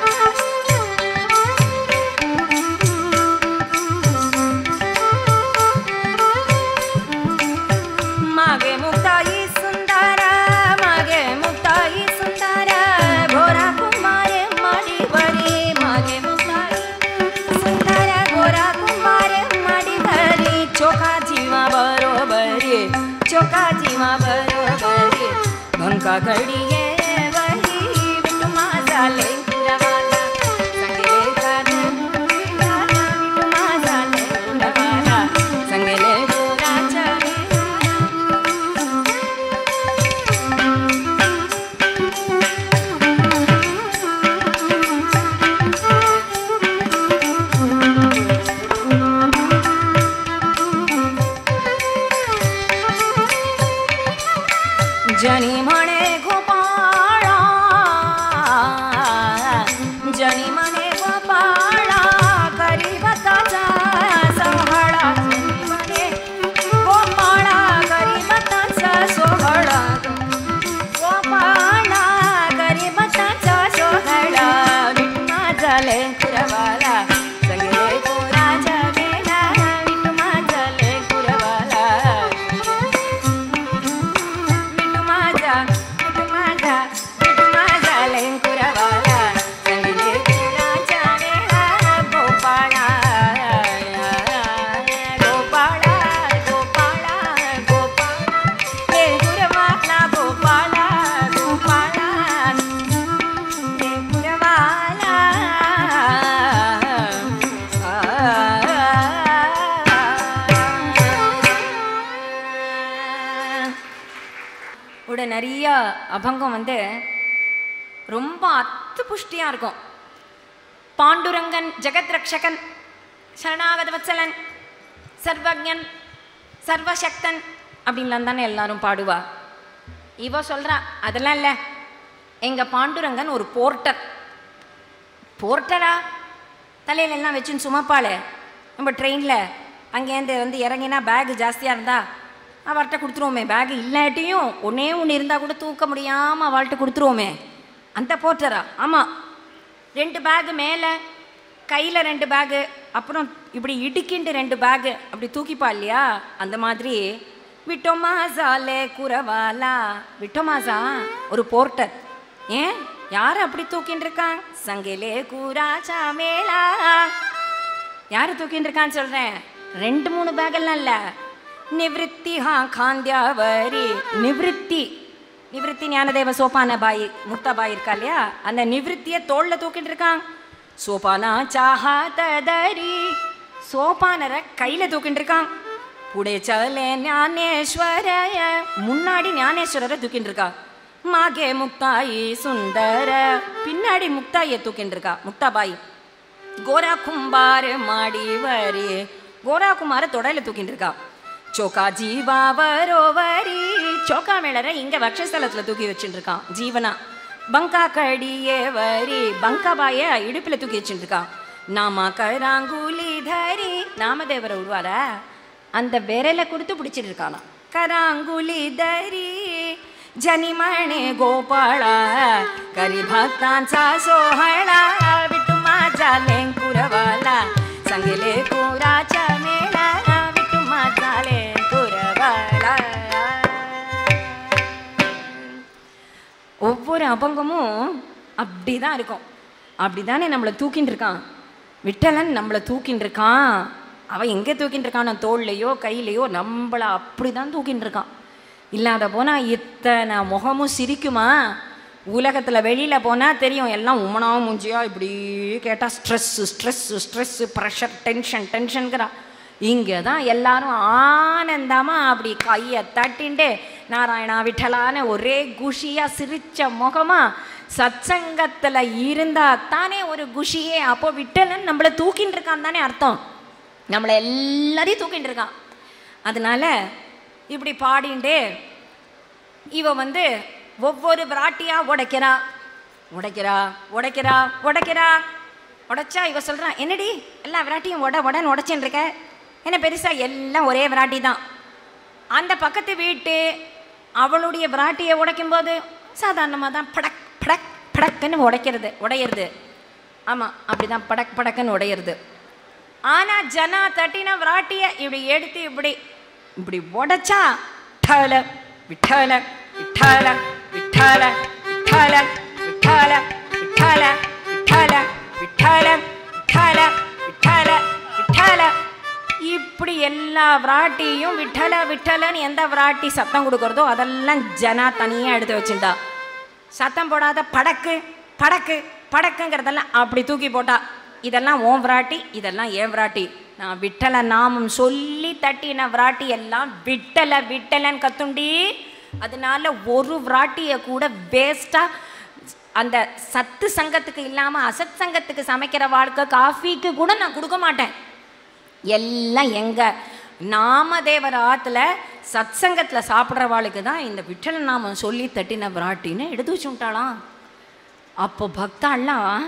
मागे मुक्ताई सुंदर मागे मुक्ताई सुंदर घोरा कुमारे मडीवरी मागे मुक्ताई सुंदर घोरा कुमारे मडीवरी चोखा जीवा बरोबरी चोखा जीवा बरोबरी भंका घडीये वरी विटू माझा लेकरवाला संगले काढ विटू माझा लेकरवाला संगले गोराच्या वेळा जनी म्हणे गोपाळा जनी म्हणे गोपाळा गरीबताचा सोहळा जनी म्हणे गोपाळा गरीबताचा सोहळा गोपाळा गरीबताचा सोहळा विठ्मा झाले कुरवाला सगळे कोराच्या वेळा विठ्मा झाले कुरवाला मिठू माझा मिठू माझा मिठू माझा लेंकुरवाला संगले कुराच्या वेळा गोपाळा गोपाळा गोपाळा गोपाळा लेंकुरवाला गोपाळा गोपाळा लेंकुरवाला கூட நிறைய அபங்கம் வந்து ரொம்ப அத்து புஷ்டியாக இருக்கும் பாண்டுரங்கன் ஜெகத் ரக்ஷகன் சரணாகத வத்சலன் சர்வஜன் சர்வசக்தன் அப்படின்லாம் தானே எல்லாரும் பாடுவா இவ சொல்றா அதெல்லாம் இல்லை எங்கள் பாண்டுரங்கன் ஒரு போர்ட்டர் போர்ட்டரா தலையில எல்லாம் வச்சுன்னு சுமப்பாளே நம்ம ட்ரெயினில் அங்கேருந்து வந்து இறங்கினா பேகு ஜாஸ்தியாக இருந்தா அவர்கிட்ட கொடுத்துருவோமே பேகு இல்லாட்டியும் ஒன்றே ஒன்று இருந்தால் கூட தூக்க முடியாமல் அவள்கிட்ட கொடுத்துருவோமே அந்த போர்ட்டரா ஆமாம் ரெண்டு பேகு மேலே கையில் ரெண்டு பேகு அப்புறம் இப்படி இடுக்கிண்டு ரெண்டு பேகு அப்படி தூக்கிப்பா இல்லையா அந்த மாதிரி விட்டோமாசாலே குரவாலா விட்டோமாசா ஒரு போர்ட்டர் ஏன் யார் அப்படி தூக்கின்னு இருக்கான் சங்கிலே கூராச்சா மேலா யார் தூக்கின்னு இருக்கான்னு சொல்கிறேன் ரெண்டு மூணு பேக்கெல்லாம் இல்லை நிவிருத்தி ஹா காந்தியாவரி நிவிருத்தி நிவிருத்தி ஞானதேவ சோபான பாய் முக்தா பாய் இருக்கா இல்லையா அந்த நிவிருத்தியை தோளில் தூக்கிட்டு இருக்கான் சோபானா சாஹா ததரி சோபானரை கையில் தூக்கிட்டு இருக்கான் புடே சலே ஞானேஸ்வரய முன்னாடி ஞானேஸ்வரரை தூக்கிட்டு இருக்கா மாகே முக்தாயி சுந்தர பின்னாடி முக்தாயை தூக்கிட்டு இருக்கா முக்தாபாய் கோரா கும்பார் மாடி வரி கோரா குமார தொடையில தூக்கிட்டு இருக்கா சோக்கா ஜீவா வரோவரி சோக்கா மேலரை இங்க வக்ஷஸ்தலத்துல தூக்கி வச்சுட்டு இருக்கான் ஜீவனா பங்கா கடியே வரி பங்கா பாய இடுப்புல தூக்கி வச்சுட்டு இருக்கான் நாமா கராங்குலி தரி நாமதேவரை விடுவார அந்த விரலை கொடுத்து பிடிச்சிட்டு இருக்கானா கராங்குலி தரி जनिमणे गोपाळ करी भक्तांचा सोहळा विठू माझा लेंकुरवाला सांगले कुराच्या मेळा विठू माझा लेंकुरवाला ஒவ்வொரு அபங்கமும் அப்படி தான் இருக்கும் அப்படி தானே நம்மளை தூக்கின்னு இருக்கான் விட்டலன் நம்மளை தூக்கின்னு இருக்கான் அவன் எங்கே தூக்கிட்டு இருக்கானோ தோல்லையோ கையிலையோ நம்மளை அப்படி தான் தூக்கிட்டு இருக்கான் இல்லாத போனால் இத்தனை முகமும் சிரிக்குமா உலகத்தில் வெளியில் போனால் தெரியும் எல்லாம் உமனா மூஞ்சியா இப்படி கேட்டால் stress stress stress pressure tension டென்ஷனுங்கிறா இங்கே தான் எல்லாரும் ஆனந்தமாக அப்படி கையை தட்டிண்டு நாராயணா விட்டலான்னு ஒரே குஷியாக சிரிச்ச முகமா சத்சங்கத்தில் இருந்தா தானே ஒரு குஷியே அப்போ விட்டலன் நம்மளை தூக்கின்னு இருக்கான் தானே அர்த்தம் நம்மளை எல்லாரையும் தூக்கிட்டு இருக்கான் அதனால இப்படி பாடிண்டே இவ வந்து ஒவ்வொரு விராட்டியா உடைக்கிறா உடைக்கிறா உடைக்கிறா உடைக்கிறா உடைச்சா இவ சொல்றா என்னடி எல்லா விராட்டியும் உட உடன்னு உடைச்சுன்னு இருக்க என்ன பெருசா எல்லாம் ஒரே விராட்டி தான் அந்த பக்கத்து வீட்டு அவளுடைய விராட்டியை உடைக்கும்போது சாதாரணமாக தான் படக் படக் படக்குன்னு உடைக்கிறது உடையிறது ஆமாம் அப்படிதான் படக் படக்குன்னு உடையிறது ஆனால் ஜனா தட்டின விராட்டிய இப்படி எடுத்து இப்படி இப்படி உடைச்சா விட்டால விட்டால விட்டால விட்டால விட்டால விட்டால விட்டால விட்டால விட்டால விட்டால விட்டால விட்டால இப்படி எல்லா விராட்டியும் விட்டல விட்டலன்னு எந்த விராட்டி சத்தம் கொடுக்கறதோ அதெல்லாம் ஜனா தனியாக எடுத்து வச்சுட்டா சத்தம் போடாத படக்கு படக்கு படக்குங்கிறதெல்லாம் அப்படி தூக்கி போட்டா இதெல்லாம் ஓம் விராட்டி இதெல்லாம் ஏன் விராட்டி நான் விட்டல நாமம் சொல்லி தட்டின விராட்டி எல்லாம் விட்டல விட்டலன்னு கத்துண்டி அதனால ஒரு விராட்டியை கூட வேஸ்ட்டாக அந்த சத்து சங்கத்துக்கு இல்லாமல் அசத் சங்கத்துக்கு சமைக்கிற வாழ்க்கை காஃபிக்கு கூட நான் கொடுக்க மாட்டேன் எல்லாம் எங்க நாமதேவர் ஆற்றுல சத்சங்கத்தில் சாப்பிட்றவாளுக்கு தான் இந்த விட்டல நாமம் சொல்லி தட்டின விராட்டின்னு எடுத்து வச்சுட்டாளாம் அப்போ பக்தாள்லாம்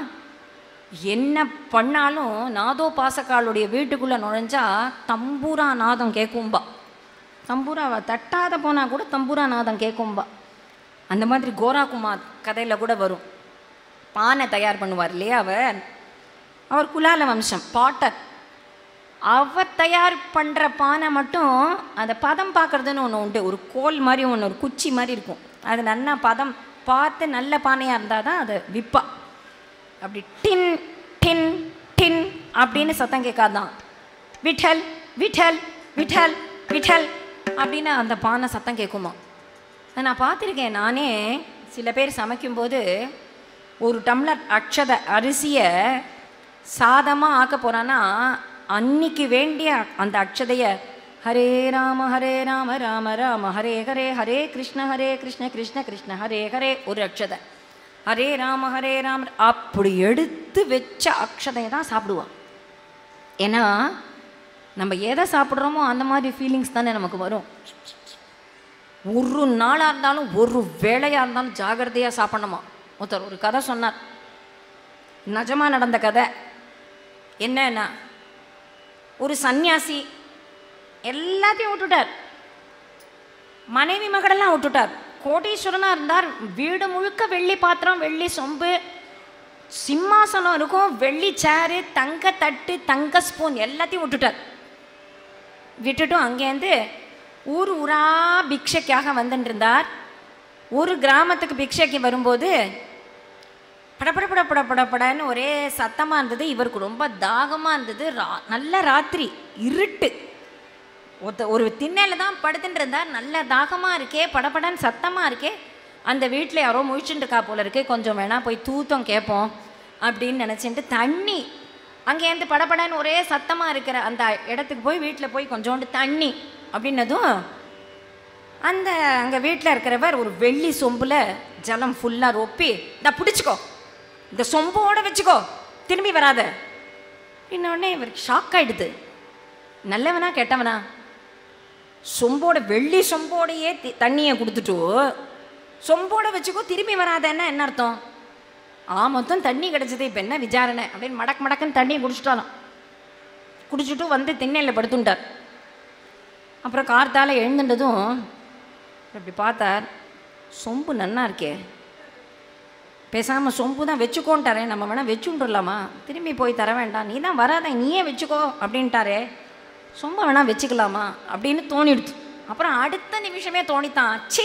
என்ன பண்ணாலும் நாதோ பாசக்காளுடைய வீட்டுக்குள்ளே நுழைஞ்சா தம்பூரா நாதம் கேட்கும்பா தம்பூராவை தட்டாத போனால் கூட தம்பூரா நாதம் கேட்கும்பா அந்த மாதிரி கோராகுமார் கதையில் கூட வரும் பானை தயார் பண்ணுவார் இல்லையா அவர் அவர் குலால வம்சம் பாட்டர் அவர் தயார் பண்ணுற பானை மட்டும் அந்த பதம் பார்க்குறதுன்னு ஒன்று உண்டு ஒரு கோல் மாதிரி ஒன்று ஒரு குச்சி மாதிரி இருக்கும் அது நல்லா பதம் பார்த்து நல்ல பானையாக இருந்தால் தான் அதை விற்பா அப்படி டின் டின் டின் அப்படின்னு சத்தம் கேட்காதான் விட்டல் விட்டல் விட்டல் விட்டல் அப்படின்னு அந்த பானை சத்தம் கேட்குமா அதை நான் பார்த்துருக்கேன் நானே சில பேர் சமைக்கும்போது ஒரு டம்ளர் அக்ஷத அரிசியை சாதமாக ஆக்க போகிறான்னா அன்னைக்கு வேண்டிய அந்த அக்ஷதையை ஹரே ராம ஹரே ராம ராம ராம ஹரே ஹரே ஹரே கிருஷ்ண ஹரே கிருஷ்ண கிருஷ்ண கிருஷ்ண ஹரே ஹரே ஒரு அக்ஷதை ஹரே ராம ஹரே ராம அப்படி எடுத்து வச்ச அக்ஷதையை தான் சாப்பிடுவான் ஏன்னா நம்ம எதை சாப்பிட்றோமோ அந்த மாதிரி ஃபீலிங்ஸ் தானே நமக்கு வரும் ஒரு நாளாக இருந்தாலும் ஒரு வேளையாக இருந்தாலும் ஜாகிரதையாக சாப்பிடணுமா ஒருத்தர் ஒரு கதை சொன்னார் நிஜமாக நடந்த கதை என்னன்னா ஒரு சந்நியாசி எல்லாத்தையும் விட்டுட்டார் மனைவி மகளெல்லாம் விட்டுட்டார் கோடீஸ்வரனாக இருந்தார் வீடு முழுக்க வெள்ளி பாத்திரம் வெள்ளி சொம்பு சிம்மாசனம் இருக்கும் வெள்ளி சேரு தங்க தட்டு தங்க ஸ்பூன் எல்லாத்தையும் விட்டுட்டார் விட்டுட்டும் அங்கேருந்து ஊர் ஊரா பிக்ஷைக்காக வந்துட்டு இருந்தார் ஒரு கிராமத்துக்கு பிக்ஷைக்கு வரும்போது படபட பட பட படன்னு ஒரே சத்தமாக இருந்தது இவருக்கு ரொம்ப தாகமாக இருந்தது ரா நல்ல ராத்திரி இருட்டு ஒருத்த ஒரு திண்ணையில் தான் படுத்துட்டு இருந்தார் நல்ல தாகமாக இருக்கே படபடன்னு சத்தமாக இருக்கே அந்த வீட்டில் யாரோ முழிச்சுட்டு இருக்கா போல இருக்கு கொஞ்சம் வேணா போய் தூத்தம் கேட்போம் அப்படின்னு நினச்சிட்டு தண்ணி அங்கேருந்து படபடன்னு ஒரே சத்தமாக இருக்கிற அந்த இடத்துக்கு போய் வீட்டில் போய் கொஞ்சோண்டு தண்ணி அப்படின்னதும் அந்த அங்கே வீட்டில் இருக்கிறவர் ஒரு வெள்ளி சொம்பில் ஜலம் ஃபுல்லாக ரொப்பி இந்த பிடிச்சிக்கோ இந்த சொம்போட வச்சுக்கோ திரும்பி வராத இன்னொடனே இவருக்கு ஷாக் ஆயிடுது நல்லவனா கெட்டவனா சொம்போட வெள்ளி சொம்போடையே தி- தண்ணியை கொடுத்துட்டு சொம்போட வச்சுக்கோ திரும்பி வராதன்னா என்ன அர்த்தம் ஆ மொத்தம் தண்ணி கிடச்சது இப்போ என்ன விசாரணை அப்படின்னு மடக் மடக்குன்னு தண்ணியை குடிச்சிட்டாலும் குடிச்சிட்டு வந்து திண்ணையில் படுத்துட்டார் அப்புறம் கார்த்தால எழுந்துட்டதும் இப்படி பார்த்தார் சொம்பு நன்னா இருக்கே பேசாமல் சொம்பு தான் வச்சுக்கோன்ட்டாரே நம்ம வேணால் வச்சுட்டுலாமா திரும்பி போய் தர வேண்டாம் நீ தான் வராத நீயே வச்சுக்கோ அப்படின்ட்டாரே சொம்பை வேணால் வச்சுக்கலாமா அப்படின்னு தோணிடுச்சு அப்புறம் அடுத்த நிமிஷமே தோணித்தான் ச்சீ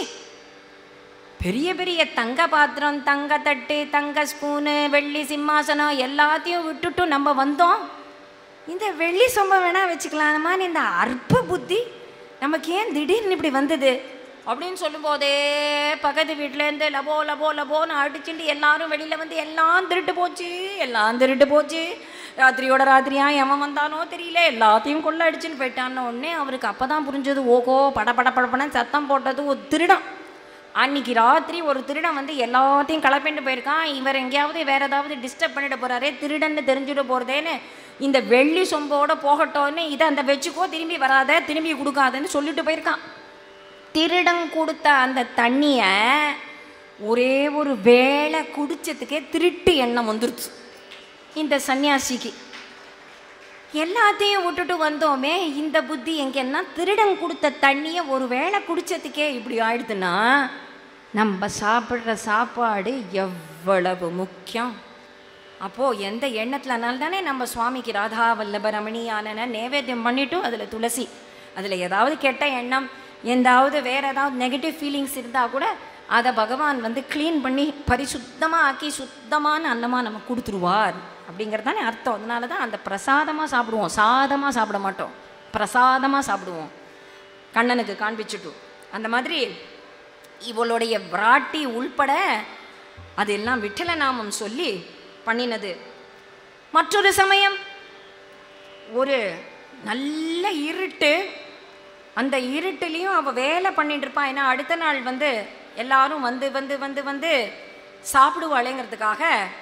பெரிய பெரிய தங்க பாத்திரம் தங்க தட்டு தங்க ஸ்பூனு வெள்ளி சிம்மாசனம் எல்லாத்தையும் விட்டுட்டு நம்ம வந்தோம் இந்த வெள்ளி சொம்பை வேணா வச்சுக்கலாம் அந்த மாதிரி இந்த அற்ப புத்தி நமக்கு ஏன் திடீர்னு இப்படி வந்தது அப்படின்னு சொல்லும்போதே பக்கத்து வீட்டிலேருந்து லபோ லபோ லபோன்னு அடிச்சுட்டு எல்லாரும் வெளியில் வந்து எல்லாம் திருட்டு போச்சு எல்லாம் திருட்டு போச்சு ராத்திரியோட ராத்திரியா எவன் வந்தானோ தெரியல எல்லாத்தையும் கொள்ள அடிச்சுன்னு போயிட்டான்னு உடனே அவருக்கு அப்போ தான் புரிஞ்சது ஓகோ பட பட படப்பட சத்தம் போட்டது ஒரு திருடன் அன்னைக்கு ராத்திரி ஒரு திருடன் வந்து எல்லாத்தையும் கலப்பிட்டு போயிருக்கான் இவர் எங்கேயாவது வேற ஏதாவது டிஸ்டர்ப் பண்ணிட்டு போறாரே திருடன்னு தெரிஞ்சுட்டு போறதேன்னு இந்த வெள்ளி சொம்போட போகட்டோன்னு இதை அந்த வச்சுக்கோ திரும்பி வராத திரும்பி கொடுக்காதன்னு சொல்லிட்டு போயிருக்கான் திருடன் கொடுத்த அந்த தண்ணியை ஒரே ஒரு வேளை குடிச்சதுக்கே திருட்டு எண்ணம் வந்துருச்சு இந்த சன்னியாசிக்கு எல்லாத்தையும் விட்டுட்டு வந்தோமே இந்த புத்தி எங்கன்னா திருடன் கொடுத்த தண்ணியை ஒரு வேளை குடிச்சதுக்கே இப்படி ஆயிடுதுன்னா நம்ம சாப்பிட்ற சாப்பாடு எவ்வளவு முக்கியம் அப்போது எந்த எண்ணத்துலனால தானே நம்ம சுவாமிக்கு ராதா வல்லப ரமணியானன நேவேத்தியம் பண்ணிட்டும் அதில் துளசி அதில் ஏதாவது கெட்ட எண்ணம் எந்தாவது வேறு ஏதாவது நெகட்டிவ் ஃபீலிங்ஸ் இருந்தால் கூட அதை பகவான் வந்து க்ளீன் பண்ணி பரிசுத்தமாக ஆக்கி சுத்தமான அன்னமாக நம்ம கொடுத்துருவார் அப்படிங்கிறது தானே அர்த்தம் அதனால தான் அந்த பிரசாதமாக சாப்பிடுவோம் சாதமாக சாப்பிட மாட்டோம் பிரசாதமாக சாப்பிடுவோம் கண்ணனுக்கு காண்பிச்சுட்டு அந்த மாதிரி இவளுடைய விராட்டி உள்பட அதெல்லாம் விட்டல நாமம் சொல்லி பண்ணினது மற்றொரு சமயம் ஒரு நல்ல இருட்டு அந்த இருட்டுலேயும் அவள் வேலை பண்ணிட்டு இருப்பான் ஏன்னா அடுத்த நாள் வந்து எல்லாரும் வந்து வந்து வந்து வந்து சாப்பிடுவாளேங்கிறதுக்காக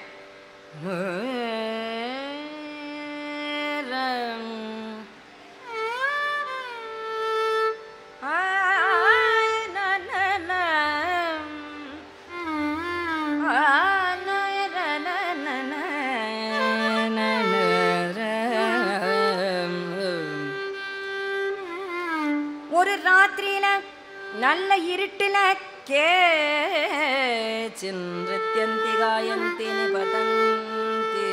ஒரு ராத்திரியில நல்ல இருட்டுல கே சின்றித்யந்தி காயந்தி நிபதந்தி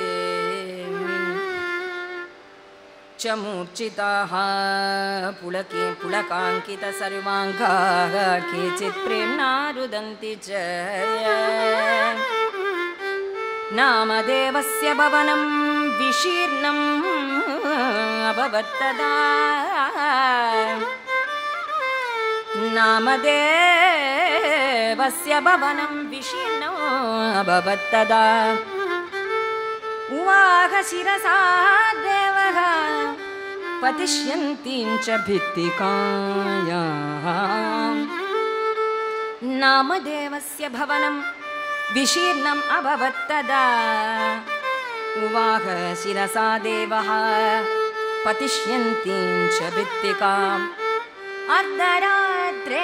च मूर्छिताः पुलके पुलकाङ्कितसर्वाङ्गाः केचित् प्रेम्णा रुदन्ति च नामदेवस्य भवनं विशीर्णम् अभवत्तदा नामदेवस्य भवनं विशीर्णम् अभवत्तदा उवाह शिरसा देवः पतिष्यन्तीं च भित्तिकायाम् नामदेवस्य भवनं विशीर्णम् अभवत् तदा उवाह शिरसा देवः पतिष्यन्तीं च भित्तिकाम् अर्धरात्रे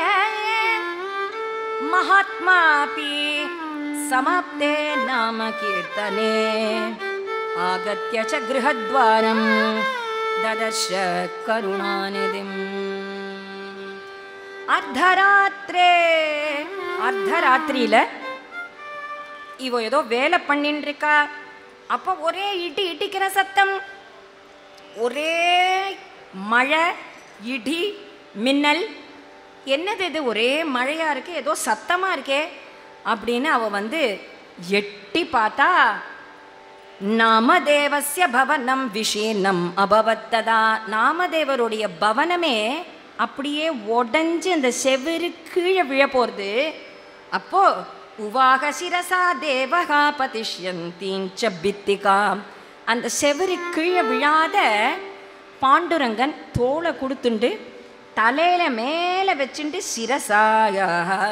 महात्मापि समाप्ते नाम कीर्तने आगत्य च गृहद्वारं ददर्श करुणानिधिम् அர்த்தராத்திரே அர்த்தராத்திரியில் இவ ஏதோ வேலை பண்ணின்னு இருக்கா அப்போ ஒரே இடி இடிக்கிற சத்தம் ஒரே மழை இடி மின்னல் என்னது இது ஒரே மழையாக இருக்கு ஏதோ சத்தமாக இருக்கே அப்படின்னு அவ வந்து எட்டி பார்த்தா நாமதேவசிய பவனம் விஷீர்ணம் அபவத்ததா நாமதேவருடைய பவனமே அப்படியே உடஞ்சு அந்த செவுரு கீழே விழ போகிறது அப்போ உவாக சிரசா தேவகா பதிஷ்யந்தீஞ்ச பித்திகா அந்த செவுரு கீழே விழாத பாண்டுரங்கன் தோலை கொடுத்துண்டு தலையில மேலே வச்சுட்டு சிரசாயா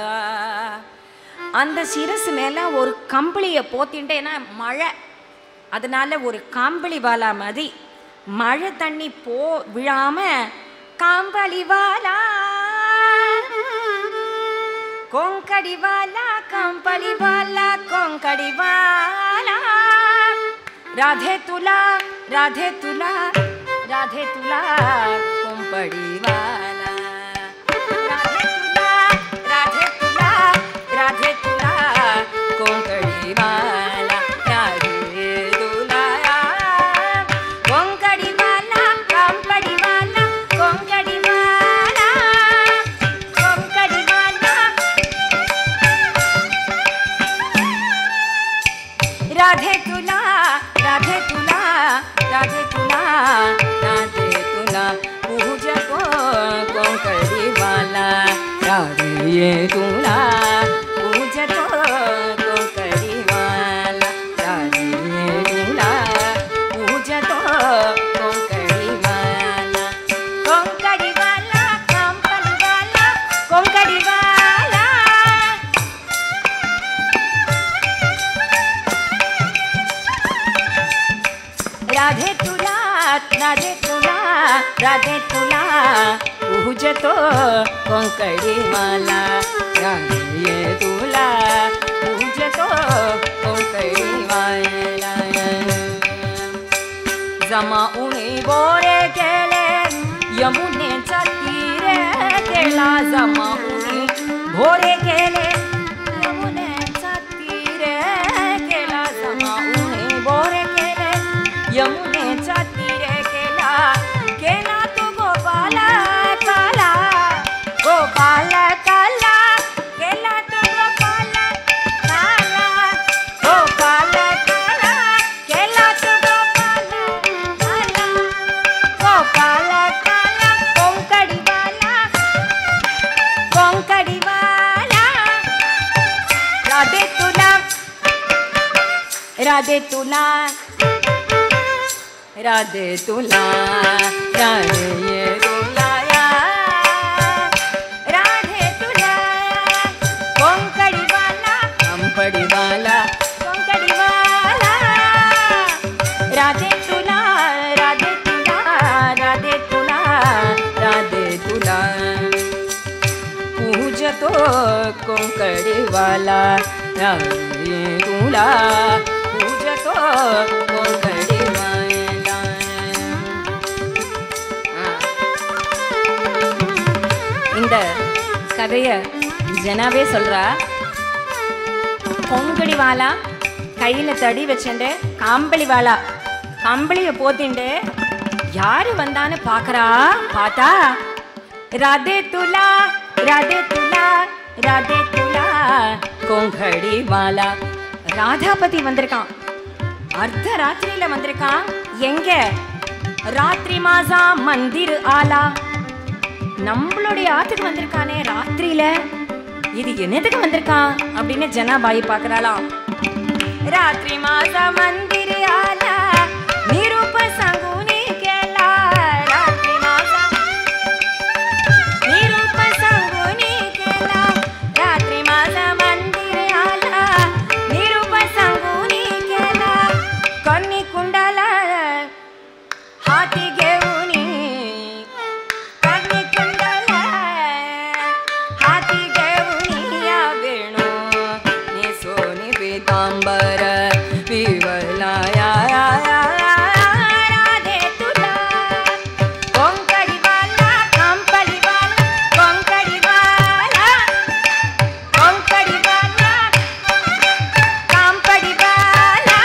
அந்த சிரசு மேலே ஒரு கம்பளியை போத்தின்ட்டு ஏன்னா மழை அதனால ஒரு காம்பளி வாலா மாதிரி மழை தண்ணி போ விழாம காம்பளி வாலா கொங்கடி வாலா காம்பளி வாலா கொங்கடி வாலா राधे तुला राधे तुला राधे तुला कोंपडी वाला राधे तुला राधे तुला राधे तुला कोंकडी वाला राधे तुला कोंकडी वाला कोंपडी वाला कोंकडी वाला कोंकडी वाला राधे तुला राधे तुला राधे तुला राधे तुला राधे तुला पूजतो कोंकडी मला राधे तुला पूजतो कोंकडी मला जमाउणी बोरे केले यमुनेचा तीरे केला जमाउणी भोरे केले यमुनेचा तीरे केला जमाउणी बोरे केले यमुनेचा तीरे केला केला तो गोपाल काला गोपाल काला केला तो गोपाल काला गोपाल काला केला तो गोपाल काला गोपाल काला कोंकणीवाला कोंकणीवाला राधे तुला राधे तुला राधे तुला राधे ये तुला या राधे तुला कोंकणीवाला कंपडीवाला कोंकणीवाला राधे तुला राधे तुला राधे तुला राधे तुला पूजतो कोंकणीवाला राधे तुला पूजतो कोंकणीवाला ஆ. இந்த கதைய ஜனாவே சொல்றா கொங்கடி வாலா கையில தடி வச்சுண்டு காம்பளி வாலா கம்பளிய போத்திண்டு யாரு வந்தான்னு பாக்குறா பார்த்தா ராதே துலா ராதே துலா ராதே துலா கொங்கடி வாலா ராதாபதி வந்திருக்கான் அர்த்த ராத்திரியில வந்திருக்கான் எங்க ராத்திரி மாசா மந்திர் ஆலா நம்மளுடைய ஆத்துக்கு வந்திருக்கானே ராத்திரியில இது என்னதுக்கு வந்திருக்கான் அப்படின்னு ஜனாபாயி பாக்குறாளாம் ராத்திரி மாச மந்திர் ஆலா நிரூப சங்குனி கேலா ராத்திரி மாசா நிரூப சங்குனி கேலா ராத்திரி மாச மந்திர் ஆலா நிரூப சங்குனி கேலா கன்னி குண்டல हाती घेऊन कन्नी कुंडल हाती घेऊन या वेणू ने सोनी पितांबर पिवला या या या या. राधे तुला कोंकणीवाला कंपळीवाला कोंकणीवाला कोंकणीवाला कांपडीवाला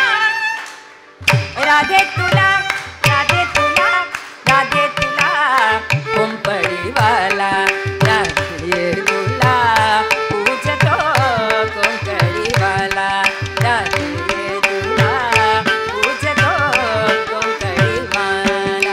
राधे तुला राधे तुला राधे तुला कोंपडीवाला राधे तुला पूजतो कोंकणीवाला राधे तुला पूजतो कोंकणीवाला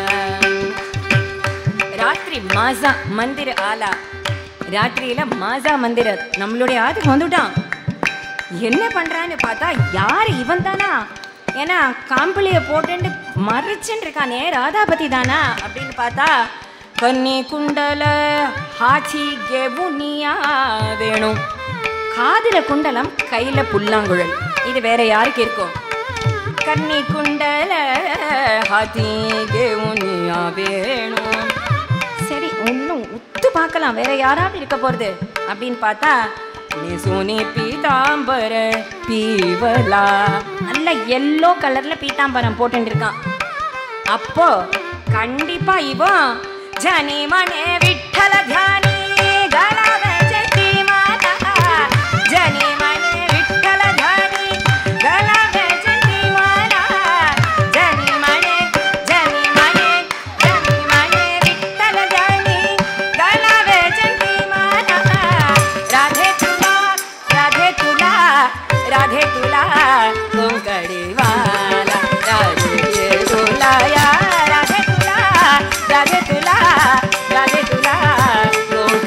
ராத்திரி மாசா மந்திர ஆலா ராத்திரியில மாசா மந்திர நம்மளுடைய ஆத்துக்கு வந்துட்டான் என்ன பண்றான்னு பார்த்தா யாரு இவன் தானா ஏன்னா காம்பிளிய போட்டுட்டு மறைச்சுட்டு இருக்கானே ராதாபதி தானா அப்படின்னு பார்த்தா கன்னி குண்டல ஹாச்சி கெவுனியா வேணும் காதுல குண்டலம் கையில புல்லாங்குழல் இது வேற யாருக்கு இருக்கும் கன்னி குண்டல ஹாத்தி கெவுனியா வேணும் சரி ஒன்றும் உத்து பார்க்கலாம் வேற யாராவது இருக்க போறது அப்படின்னு பார்த்தா நீ சோனி பீதாம்பர பீவலா நல்ல எல்லோ கலர்ல பீதாம்பரம் போட்டுட்டு இருக்கான் அப்போ கண்டிப்பா இவன் ஜனி மனே விட்டல தியானி கலாவ ஜெட்டி மாதா ஜனி மனே விட்டல தியானி கலாவ ஜெட்டி மாதா ஜனி மனே ஜனி மனே ஜனி மனே விட்டல தியானி கலாவ ஜெட்டி மாதா ராதே துலா ராதே துலா ராதே துலா कोंकड़ी वाला राधे तुला या राधे तुला राधे तुला राधे तुला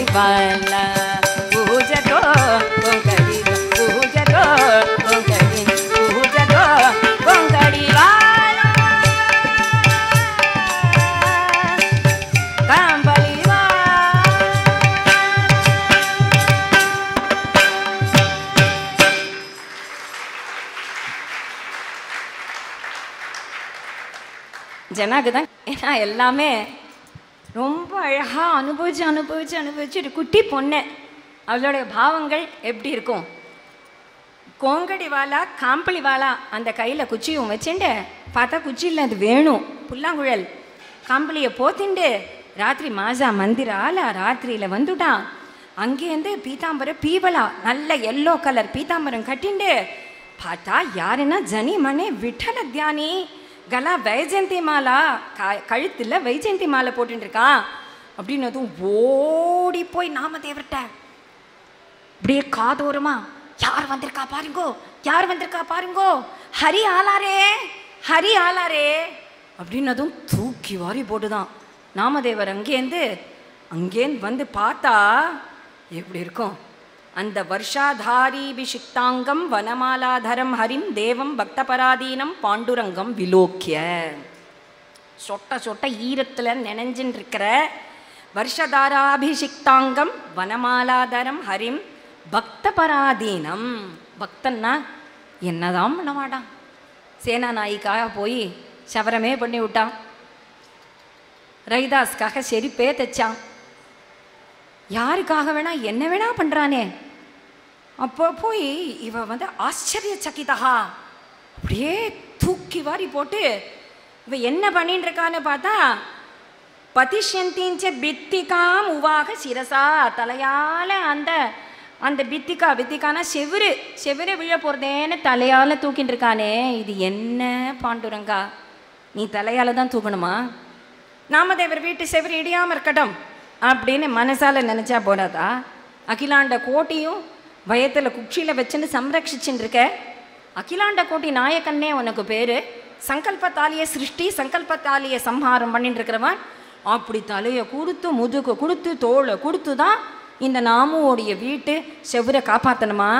वाला पूजतो कोंकड़ी पूजतो कोंकड़ी पूजतो कोंकड़ी वाला कांबली वाला ஜனாக்கு தான் ஏன்னா எல்லாமே ரொம்ப அழகாக அனுபவிச்சு அனுபவிச்சு அனுபவிச்சு ஒரு குட்டி பொண்ணு அவளுடைய பாவங்கள் எப்படி இருக்கும் கோங்கடி வாலா காம்பளி வாலா அந்த கையில் குச்சியும் வச்சுண்டு பார்த்தா குச்சியில் அது வேணும் புல்லாங்குழல் காம்பளியை போத்திண்டு ராத்திரி மாசா மந்திரால ராத்திரியில் வந்துட்டான் அங்கேருந்து பீதாம்பரம் பீவலா நல்ல எல்லோ கலர் பீதாம்பரம் கட்டிண்டு பார்த்தா யாருன்னா ஜனி மணி விட்டல தியானி கலா வைஜெயந்தி மாலா க கழுத்தில் வைஜெயந்தி மாலை போட்டுட்டு இருக்கான் அப்படின்னதும் ஓடி போய் நாமதேவர்கிட்ட அப்படியே காதோரமா யார் வந்திருக்கா பாருங்கோ யார் வந்திருக்கா பாருங்கோ ஹரி ஆளாரே ஹரி ஆளாரே அப்படின்னதும் தூக்கி வாரி போட்டுதான் நாமதேவர் அங்கேருந்து அங்கேருந்து வந்து பார்த்தா எப்படி இருக்கும் அந்த வருஷாதாரீபிஷிக்தாங்கம் வனமாலாதரம் ஹரிம் தேவம் பக்தபராதீனம் பாண்டுரங்கம் விலோக்கிய சொட்ட சொட்ட ஈரத்தில் நினைஞ்சுன்னு இருக்கிற வருஷதாராபிஷிக்தாங்கம் வனமாலாதரம் ஹரிம் பக்த பராதீனம் பக்தன்னா என்னதான் பண்ண மாட்டான் சேனா நாய்க்காக போய் சவரமே பண்ணி விட்டான் ரைதாஸ்க்காக செருப்பே தைச்சான் யாருக்காக வேணா என்ன வேணா பண்றானே அப்போ போய் இவ வந்து ஆச்சரிய சக்கிதா அப்படியே தூக்கி வாரி போட்டு இவ என்ன பண்ணிட்டு இருக்கான்னு பார்த்தா பதிஷந்திஞ்ச பித்திகாம் உவாக சிரசா தலையால அந்த அந்த பித்திகா பித்திகானா செவுரு செவுரு விழ போகிறதேன்னு தலையால் தூக்கிட்டு இருக்கானே இது என்ன பாண்டுரங்கா நீ தலையால் தான் தூக்கணுமா நாமதேவர் வீட்டு செவுரு இடியாமல் இருக்கட்டும் அப்படின்னு மனசால நினச்சா போறாதா அகிலாண்ட கோட்டியும் வயத்தில் குச்சியில் வச்சுன்னு சம்ரட்சிச்சுன்னு இருக்க அகிலாண்ட கோட்டி நாயக்கன்னே உனக்கு பேர் சங்கல்பத்தாலிய சிருஷ்டி சங்கல்பத்தாலிய சம்ஹாரம் பண்ணிட்டு இருக்கிறவன் அப்படி தலையை கொடுத்து முதுகு கொடுத்து தோலை கொடுத்து தான் இந்த நாமுவோடைய வீட்டு செவ்வரை காப்பாற்றணுமா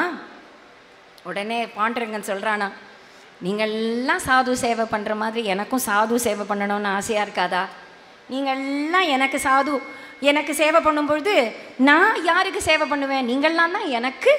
உடனே பாண்டரங்கன் சொல்கிறானா நீங்கள்லாம் சாது சேவை பண்ணுற மாதிரி எனக்கும் சாது சேவை பண்ணணும்னு ஆசையாக இருக்காதா நீங்கள்லாம் எனக்கு சாது எனக்கு சேவை பண்ணும் பொழுது நான் யாருக்கு சேவை பண்ணுவேன் நீங்கள்லாம் தான் எனக்கு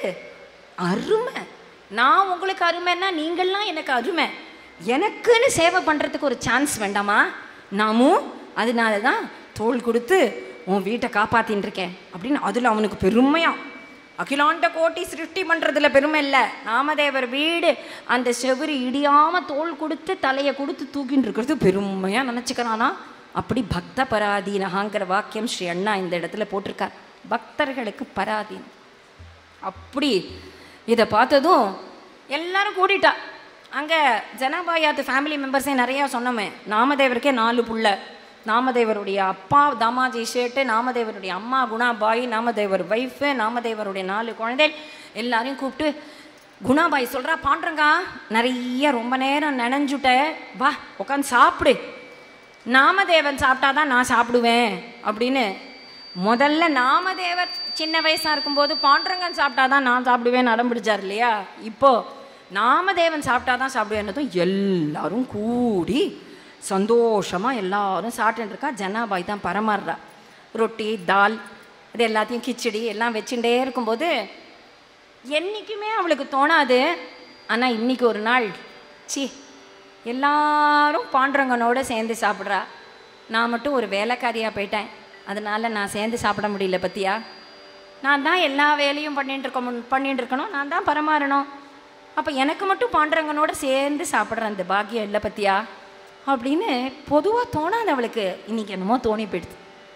அருமை நான் உங்களுக்கு அருமைன்னா நீங்கள்லாம் எனக்கு அருமை எனக்குன்னு சேவை பண்ணுறதுக்கு ஒரு சான்ஸ் வேண்டாமா நாமும் அதனால தான் தோள் கொடுத்து உன் வீட்டை காப்பாத்தின்னு இருக்கேன் அப்படின்னு அதில் அவனுக்கு பெருமையா அகிலாண்ட கோட்டி சிருஷ்டி பண்ணுறதுல பெருமை இல்லை நாமதேவர் வீடு அந்த செவுரு இடியாமல் தோல் கொடுத்து தலையை கொடுத்து தூக்கின்னு இருக்கிறது பெருமையாக நினச்சிக்கிறானா அப்படி பக்த பராதீனகாங்கிற வாக்கியம் ஸ்ரீ அண்ணா இந்த இடத்துல போட்டிருக்கார் பக்தர்களுக்கு பராதீனம் அப்படி இதை பார்த்ததும் எல்லாரும் கூடிட்டா அங்கே ஜனபாயாத்து ஃபேமிலி மெம்பர்ஸே நிறையா சொன்னோமே நாமதேவருக்கே நாலு புள்ள நாமதேவருடைய அப்பா தாமாஜி ஷேட்டு நாமதேவருடைய அம்மா குணாபாய் நாமதேவர் ஒய்ஃபு நாமதேவருடைய நாலு குழந்தைகள் எல்லாரையும் கூப்பிட்டு குணாபாய் சொல்கிறா பாண்டுறங்கா நிறைய ரொம்ப நேரம் நினைஞ்சுட்ட வா உட்காந்து சாப்பிடு நாமதேவன் சாப்பிட்டாதான் நான் சாப்பிடுவேன் அப்படின்னு முதல்ல நாமதேவர் சின்ன வயசாக இருக்கும்போது பாண்டரங்கன் சாப்பிட்டாதான் நான் சாப்பிடுவேன் அடம் பிடிச்சார் இல்லையா இப்போ நாமதேவன் சாப்பிட்டாதான் சாப்பிடுவேன்னதும் எல்லாரும் கூடி சந்தோஷமாக எல்லாரும் சாப்பிட்டுட்டு இருக்கா ஜனாபாய் தான் பரமாறுறா ரொட்டி தால் இது எல்லாத்தையும் கிச்சடி எல்லாம் வச்சுட்டே இருக்கும்போது என்றைக்குமே அவளுக்கு தோணாது ஆனால் இன்னைக்கு ஒரு நாள் சி எல்லாரும் பாண்டரங்கனோட சேர்ந்து சாப்பிட்றா நான் மட்டும் ஒரு வேலைக்காரியாக போயிட்டேன் அதனால் நான் சேர்ந்து சாப்பிட முடியல பத்தியா நான் தான் எல்லா வேலையும் பண்ணிட்டு இருக்க முன் பண்ணிட்டு இருக்கணும் நான் தான் பரமாறணும் அப்போ எனக்கு மட்டும் பாண்டரங்கனோட சேர்ந்து சாப்பிட்ற அந்த பாக்கியம் இல்லை பத்தியா அப்படின்னு பொதுவாக தோணாது அவளுக்கு இன்னைக்கு என்னமோ தோணி போயிடுது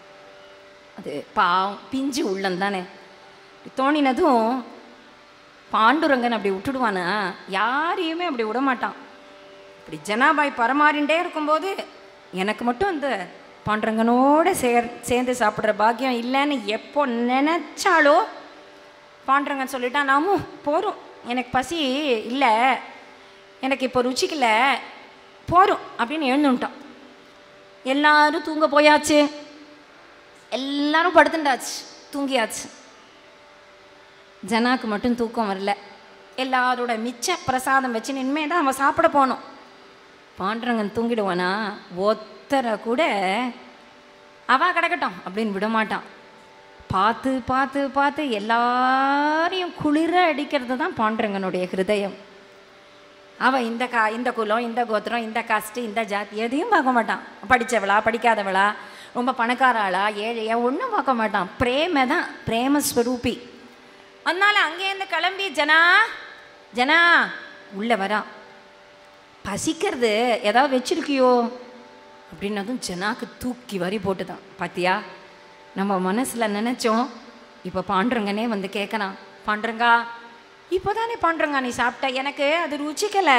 அது பாவம் பிஞ்சு உள்ளம் தானே தோணினதும் பாண்டுரங்கன் அப்படி விட்டுடுவானா யாரையுமே அப்படி விட மாட்டான் இப்படி ஜனாபாய் பரமாறிண்டே இருக்கும்போது எனக்கு மட்டும் இந்த பாண்டரங்கனோட சேர் சேர்ந்து சாப்பிட்ற பாக்கியம் இல்லைன்னு எப்போ நினச்சாலோ பாண்டரங்கன் சொல்லிட்டான் நாமும் போகிறோம் எனக்கு பசி இல்லை எனக்கு இப்போ ருச்சிக்கல போகிறோம் அப்படின்னு எழுந்துட்டான் எல்லாரும் தூங்க போயாச்சு எல்லாரும் படுத்துட்டாச்சு தூங்கியாச்சு ஜனாக்கு மட்டும் தூக்கம் வரல எல்லாரோட மிச்ச பிரசாதம் வச்சு இனிமே தான் அவன் சாப்பிட போனோம் பாண்டரங்கன் தூங்கிடுவானா ஒத்தரை கூட அவா கிடக்கட்டும் அப்படின்னு விட மாட்டான் பார்த்து பார்த்து பார்த்து எல்லாரையும் குளிர அடிக்கிறது தான் பாண்டரங்கனுடைய ஹிருதயம் அவன் இந்த கா இந்த குலம் இந்த கோத்திரம் இந்த காஸ்ட்டு இந்த ஜாதி எதையும் பார்க்க மாட்டான் படித்தவளா படிக்காதவளா ரொம்ப பணக்கார ஆளா ஏழையா ஒன்றும் பார்க்க மாட்டான் பிரேம தான் பிரேம ஸ்வரூபி அதனால அங்கேருந்து கிளம்பி ஜனா ஜனா உள்ளே வரான் பசிக்கிறது ஏதாவது வச்சிருக்கியோ அப்படின்னதும் ஜனாக்கு தூக்கி வரி போட்டுதான் பாத்தியா நம்ம மனசில் நினச்சோம் இப்போ பாண்டுறங்கனே வந்து கேட்கறான் பாண்டுறங்கா இப்போ தானே பாண்டுறங்கா நீ சாப்பிட்ட எனக்கு அது ருச்சிக்கலை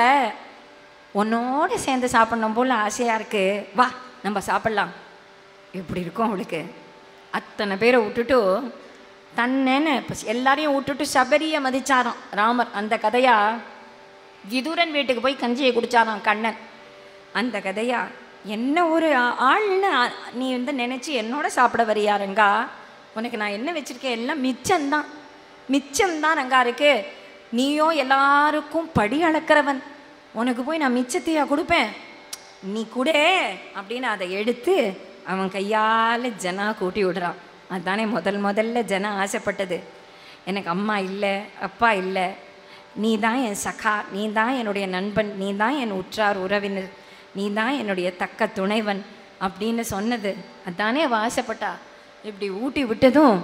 உன்னோட சேர்ந்து சாப்பிடணும் போல் ஆசையாக இருக்கு வா நம்ம சாப்பிட்லாம் எப்படி இருக்கும் அவளுக்கு அத்தனை பேரை விட்டுட்டு தன்னேன்னு இப்போ எல்லாரையும் விட்டுட்டு சபரியை மதிச்சாராம் ராமர் அந்த கதையா விதுரன் வீட்டுக்கு போய் கஞ்சியை குடிச்சாராம் கண்ணன் அந்த கதையா என்ன ஒரு ஆ- ஆள்னு ஆ- நீ வந்து நினச்சி என்னோட சாப்பிட வரியா ரங்கா உனக்கு நான் என்ன வச்சுருக்கேன் எல்லாம் மிச்சம்தான் மிச்சம்தான் ரங்கா இருக்கு நீயோ எல்லாருக்கும் படி அளக்கிறவன் உனக்கு போய் நான் மிச்சத்தையா கொடுப்பேன் நீ கூட அப்படின்னு அதை எடுத்து அவன் கையால் ஜனா கூட்டி விடுறான் அதுதானே முதல் முதல்ல ஜனா ஆசைப்பட்டது எனக்கு அம்மா இல்லை அப்பா இல்லை நீ தான் என் சகா நீ தான் என்னுடைய நண்பன் நீ தான் என் உற்றார் உறவினர் நீ தான் என்னுடைய தக்க துணைவன் அப்படின்னு சொன்னது அதானே அவ ஆசைப்பட்டா இப்படி ஊட்டி விட்டதும்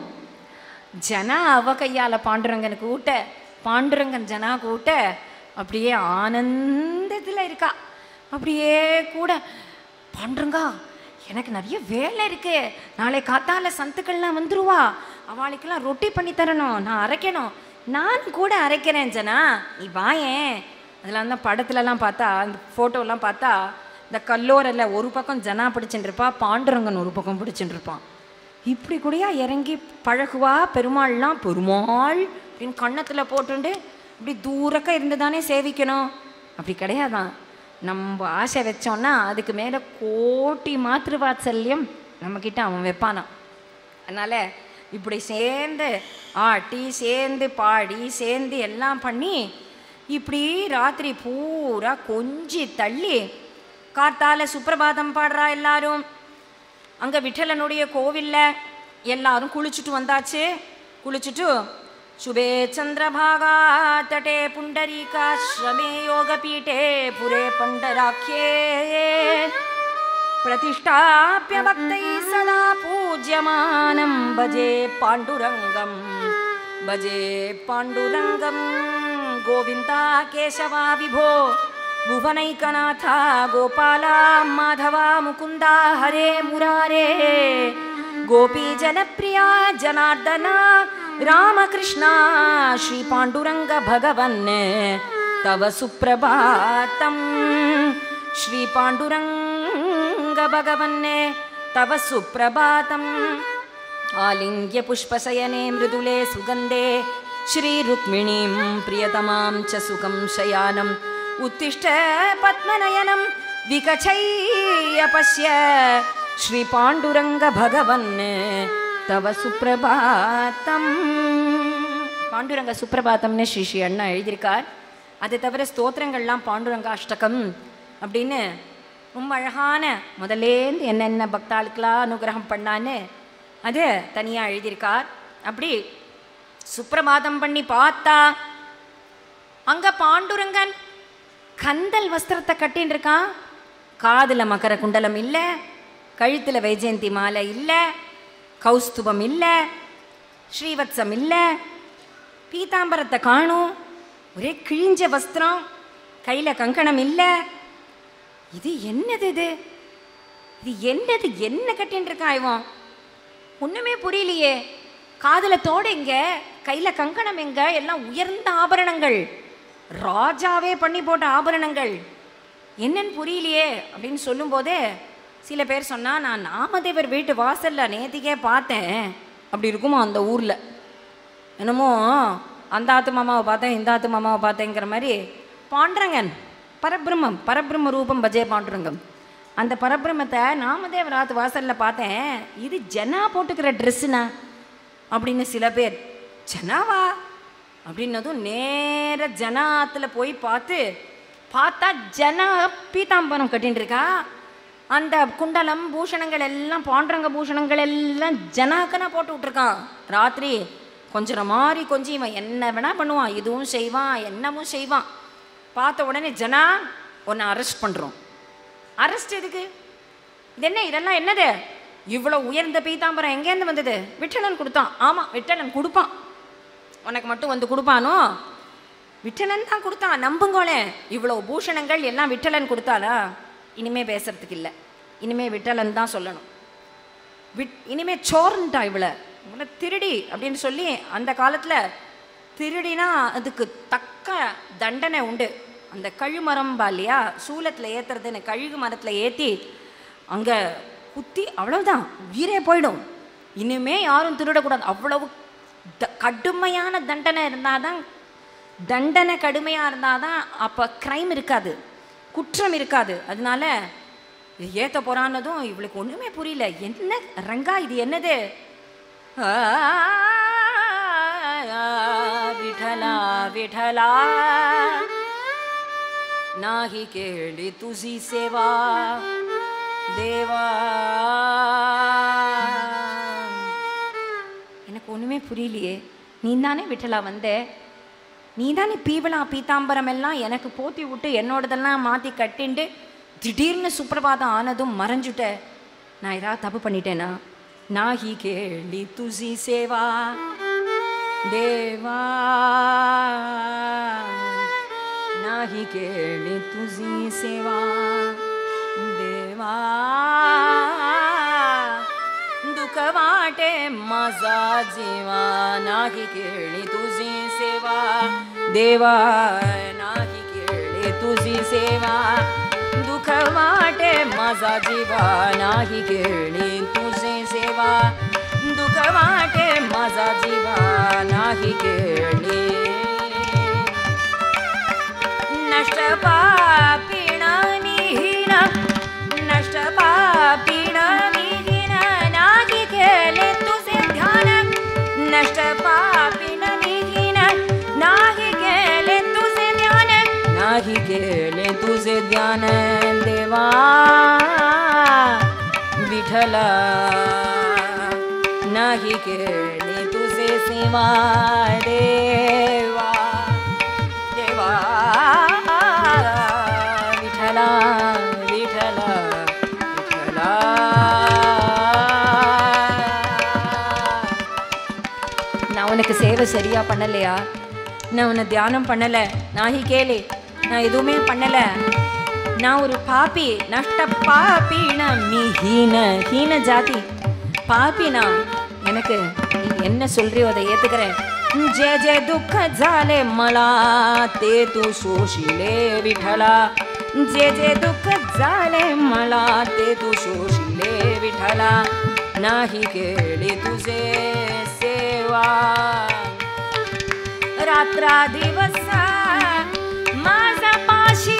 ஜனா அவ கையால் பாண்டுரங்கனுக்கு ஊட்ட பாண்டுரங்கன் ஜனாக்கு ஊட்ட அப்படியே ஆனந்தத்தில் இருக்கா அப்படியே கூட பாண்டுரங்கா எனக்கு நிறைய வேலை இருக்கு நாளை காத்தால சந்துக்கள்லாம் வந்துருவா அவளுக்கெல்லாம் ரொட்டி பண்ணி தரணும் நான் அரைக்கணும் நான் கூட அரைக்கிறேன் ஜனா நீ வாயேன் அதெல்லாம் தான் படத்துலலாம் பார்த்தா அந்த ஃபோட்டோலாம் பார்த்தா இந்த கல்லோரில் ஒரு பக்கம் ஜனா பிடிச்சுட்டு இருப்பா பாண்டுரங்கன் ஒரு பக்கம் பிடிச்சுட்டு இருப்பான் இப்படி கூடயா இறங்கி பழகுவா பெருமாள்லாம் பெருமாள் அப்படின்னு கன்னத்தில் போட்டுண்டு இப்படி தூரக்க இருந்து தானே சேவிக்கணும் அப்படி கிடையாதான் நம்ம ஆசை வச்சோன்னா அதுக்கு மேலே கோட்டி மாத்திருவாத்சல்யம் நம்மக்கிட்ட அவன் வைப்பானான் அதனால் இப்படி சேர்ந்து ஆட்டி சேர்ந்து பாடி சேர்ந்து எல்லாம் பண்ணி இப்படி ராத்திரி பூரா கொஞ்சி தள்ளி காத்தால சுப்பிரபாதம் பாடுறா எல்லாரும் அங்கே விட்டலனுடைய கோவிலில் எல்லாரும் குளிச்சுட்டு வந்தாச்சு குளிச்சுட்டு சுபே சந்திரபாகா தட்டே புண்டரீகாஸ்ரமே யோகபீட்டே புரே பண்டராக்கியே प्रतिष्ठाप्य भक्तैः सदा पूज्यमानं भजे पाण्डुरङ्गं भजे पाण्डुरङ्गं गोविन्दा केशवा विभो भुवनैकनाथा गोपाला माधवा मुकुन्दा हरे मुरारे गोपीजनप्रिया जनार्दना रामकृष्णा श्रीपाण्डुरङ्ग भगवन् तव सुप्रभातम् श्रीपाण्डुरङ्गभगवन्ने तव सुप्रभातम् आलिङ्ग्य पुष्पशयने मृदुले सुगन्धे श्रीरुक्मिणीं प्रियतमां च सुखं शयानम् उत्तिष्ठ पद्मनयनं विकचय्य पश्य श्रीपाण्डुरङ्गभगवन् तव சுப்பிரபாத்தம் பாண்டுரங்க சுப்பிரபாத்தம்னு ஸ்ரீ ஸ்ரீ அண்ணா எழுதியிருக்கார் அது தவிர ஸ்தோத்திரங்கள்லாம் பாண்டுரங்க அஷ்டகம் அப்படின்னு ரொம்ப அழகான முதல்லேருந்து என்னென்ன பக்தாளுக்கெல்லாம் அனுகிரகம் பண்ணான்னு அது தனியாக எழுதியிருக்கார் அப்படி சுப்பிரபாதம் பண்ணி பார்த்தா அங்க பாண்டுரங்கன் கந்தல் வஸ்திரத்தை கட்டின்னு இருக்கான் காதுல மகர குண்டலம் இல்லை கழுத்துல வைஜெயந்தி மாலை இல்லை கௌஸ்துபம் இல்லை ஸ்ரீவத்சம் இல்லை பீதாம்பரத்தை காணும் ஒரே கிழிஞ்ச வஸ்திரம் கையில் கங்கணம் இல்லை இது என்னது இது இது என்னது என்ன கட்டின்னு இருக்கான் இவன் ஒன்றுமே புரியலையே காதில் தோடு எங்க கையில் கங்கணம் எங்க எல்லாம் உயர்ந்த ஆபரணங்கள் ராஜாவே பண்ணி போட்ட ஆபரணங்கள் என்னன்னு புரியலையே அப்படின்னு சொல்லும்போதே சில பேர் சொன்னா நான் நாமதேவர் வீட்டு வாசல்ல நேத்திக்கே பார்த்தேன் அப்படி இருக்குமா அந்த ஊரில் என்னமோ அந்த ஆத்து மாமாவை பார்த்தேன் இந்த ஆத்து மாமாவை பார்த்தேங்கிற மாதிரி பாண்டுரங்கன் பரபிரம்மம் பரபிரம்ம ரூபம் பஜே பாண்டுரங்கம் அந்த பரபிரம்மத்தை நாமதேவர் ஆத்து வாசலில் பார்த்தேன் இது ஜனா போட்டுக்கிற ட்ரெஸ்ஸுண்ணா அப்படின்னு சில பேர் ஜனாவா அப்படின்னதும் நேர ஜனாத்துல போய் பார்த்து பார்த்தா ஜனா பீதாம்பரம் கட்டின்னு இருக்கா அந்த குண்டலம் பூஷணங்கள் எல்லாம் பாண்டரங்க பூஷணங்கள் எல்லாம் ஜனாக்கனா போட்டு விட்ருக்கான் ராத்திரி கொஞ்சம் மாதிரி கொஞ்சம் இவன் என்ன வேணா பண்ணுவான் இதுவும் செய்வான் என்னமும் செய்வான் பார்த்த உடனே ஜனா உன்னை அரெஸ்ட் பண்ணுறோம் அரெஸ்ட் எதுக்கு இது என்ன இதெல்லாம் என்னது இவ்வளோ உயர்ந்த பீதாம்பரம் எங்கேருந்து வந்தது விட்டலன் கொடுத்தான் ஆமாம் விட்டலன் கொடுப்பான் உனக்கு மட்டும் வந்து கொடுப்பானோ விட்டலன் தான் கொடுத்தான் நம்புங்கோளே இவ்வளோ பூஷணங்கள் எல்லாம் விட்டலன் கொடுத்தாளா இனிமே பேசுறதுக்கு இல்லை இனிமே விட்டலன் தான் சொல்லணும் விட் இனிமே சோர்ன்ட்டா இவளை இவளை திருடி அப்படின்னு சொல்லி அந்த காலத்தில் திருடினா அதுக்கு தக்க தண்டனை உண்டு அந்த கழுமரம் பா இல்லையா சூலத்தில் ஏற்றுறதுன்னு கழுகு மரத்தில் ஏற்றி அங்கே குத்தி அவ்வளவுதான் உயிரே போயிடும் இனிமே யாரும் திருடக்கூடாது அவ்வளவு த- கடுமையான தண்டனை இருந்தால் தான் தண்டனை கடுமையாக இருந்தால் தான் அப்போ க்ரைம் இருக்காது குற்றம் இருக்காது அதனால ஏற்ற போகிறான்னதும் இவளுக்கு ஒன்றுமே புரியல என்ன ரங்கா இது என்னது ஆ, விட்டலா விட்டலா नाही केली तुझी सेवा தேவா எனக்கு ஒன்றுமே புரியலையே நீ தானே விட்டலா வந்த நீ தானே பீவலா பீதாம்பரம் எல்லாம் எனக்கு போத்தி விட்டு என்னோடதெல்லாம் மாற்றி கட்டிண்டு திடீர்னு சுப்பிரபாதம் ஆனதும் மறைஞ்சுட்ட நான் ஏதாவது தப்பு பண்ணிட்டேனா நாஹி கேளி துசி சேவா தேவா नाही केली तुझी सेवा देवा दुःख वाटे माझा जीवा नाही केली तुझी सेवा देवा नाही केली तुझी सेवा दुःख वाटे माझा जीवा नाही केली तुझी सेवा दुःख वाटे माझा जीवा नाही केली नष्ट पापिण निहीन नष्ट पापिण निहीन नाही केले तुझे ध्यान नष्ट पापिण निहीन नाही केले तुझे ध्यान नाही केले तुझे ध्यान देवा विठला नाही केले तुझे सेवा देवा देवा विठला विठला विठला நான் உனக்கு சேவை சரியா பண்ணலையா நான் உன்னை தியானம் பண்ணல நான் ஹி கேளு நான் எதுவுமே பண்ணல நான் ஒரு பாப்பி நஷ்ட பாப்பின மீ ஹீன ஹீன ஜாதி பாப்பினா எனக்கு நீ என்ன சொல்றியோ அதை ஏத்துக்கிறேன் जे जे दुःख झाले मला ते तू शोषिले विठला जे जे दुःख झाले मला ते तू शोषिले विठला नाही केली तुझे सेवा रात्रा दिवस माझा पाशी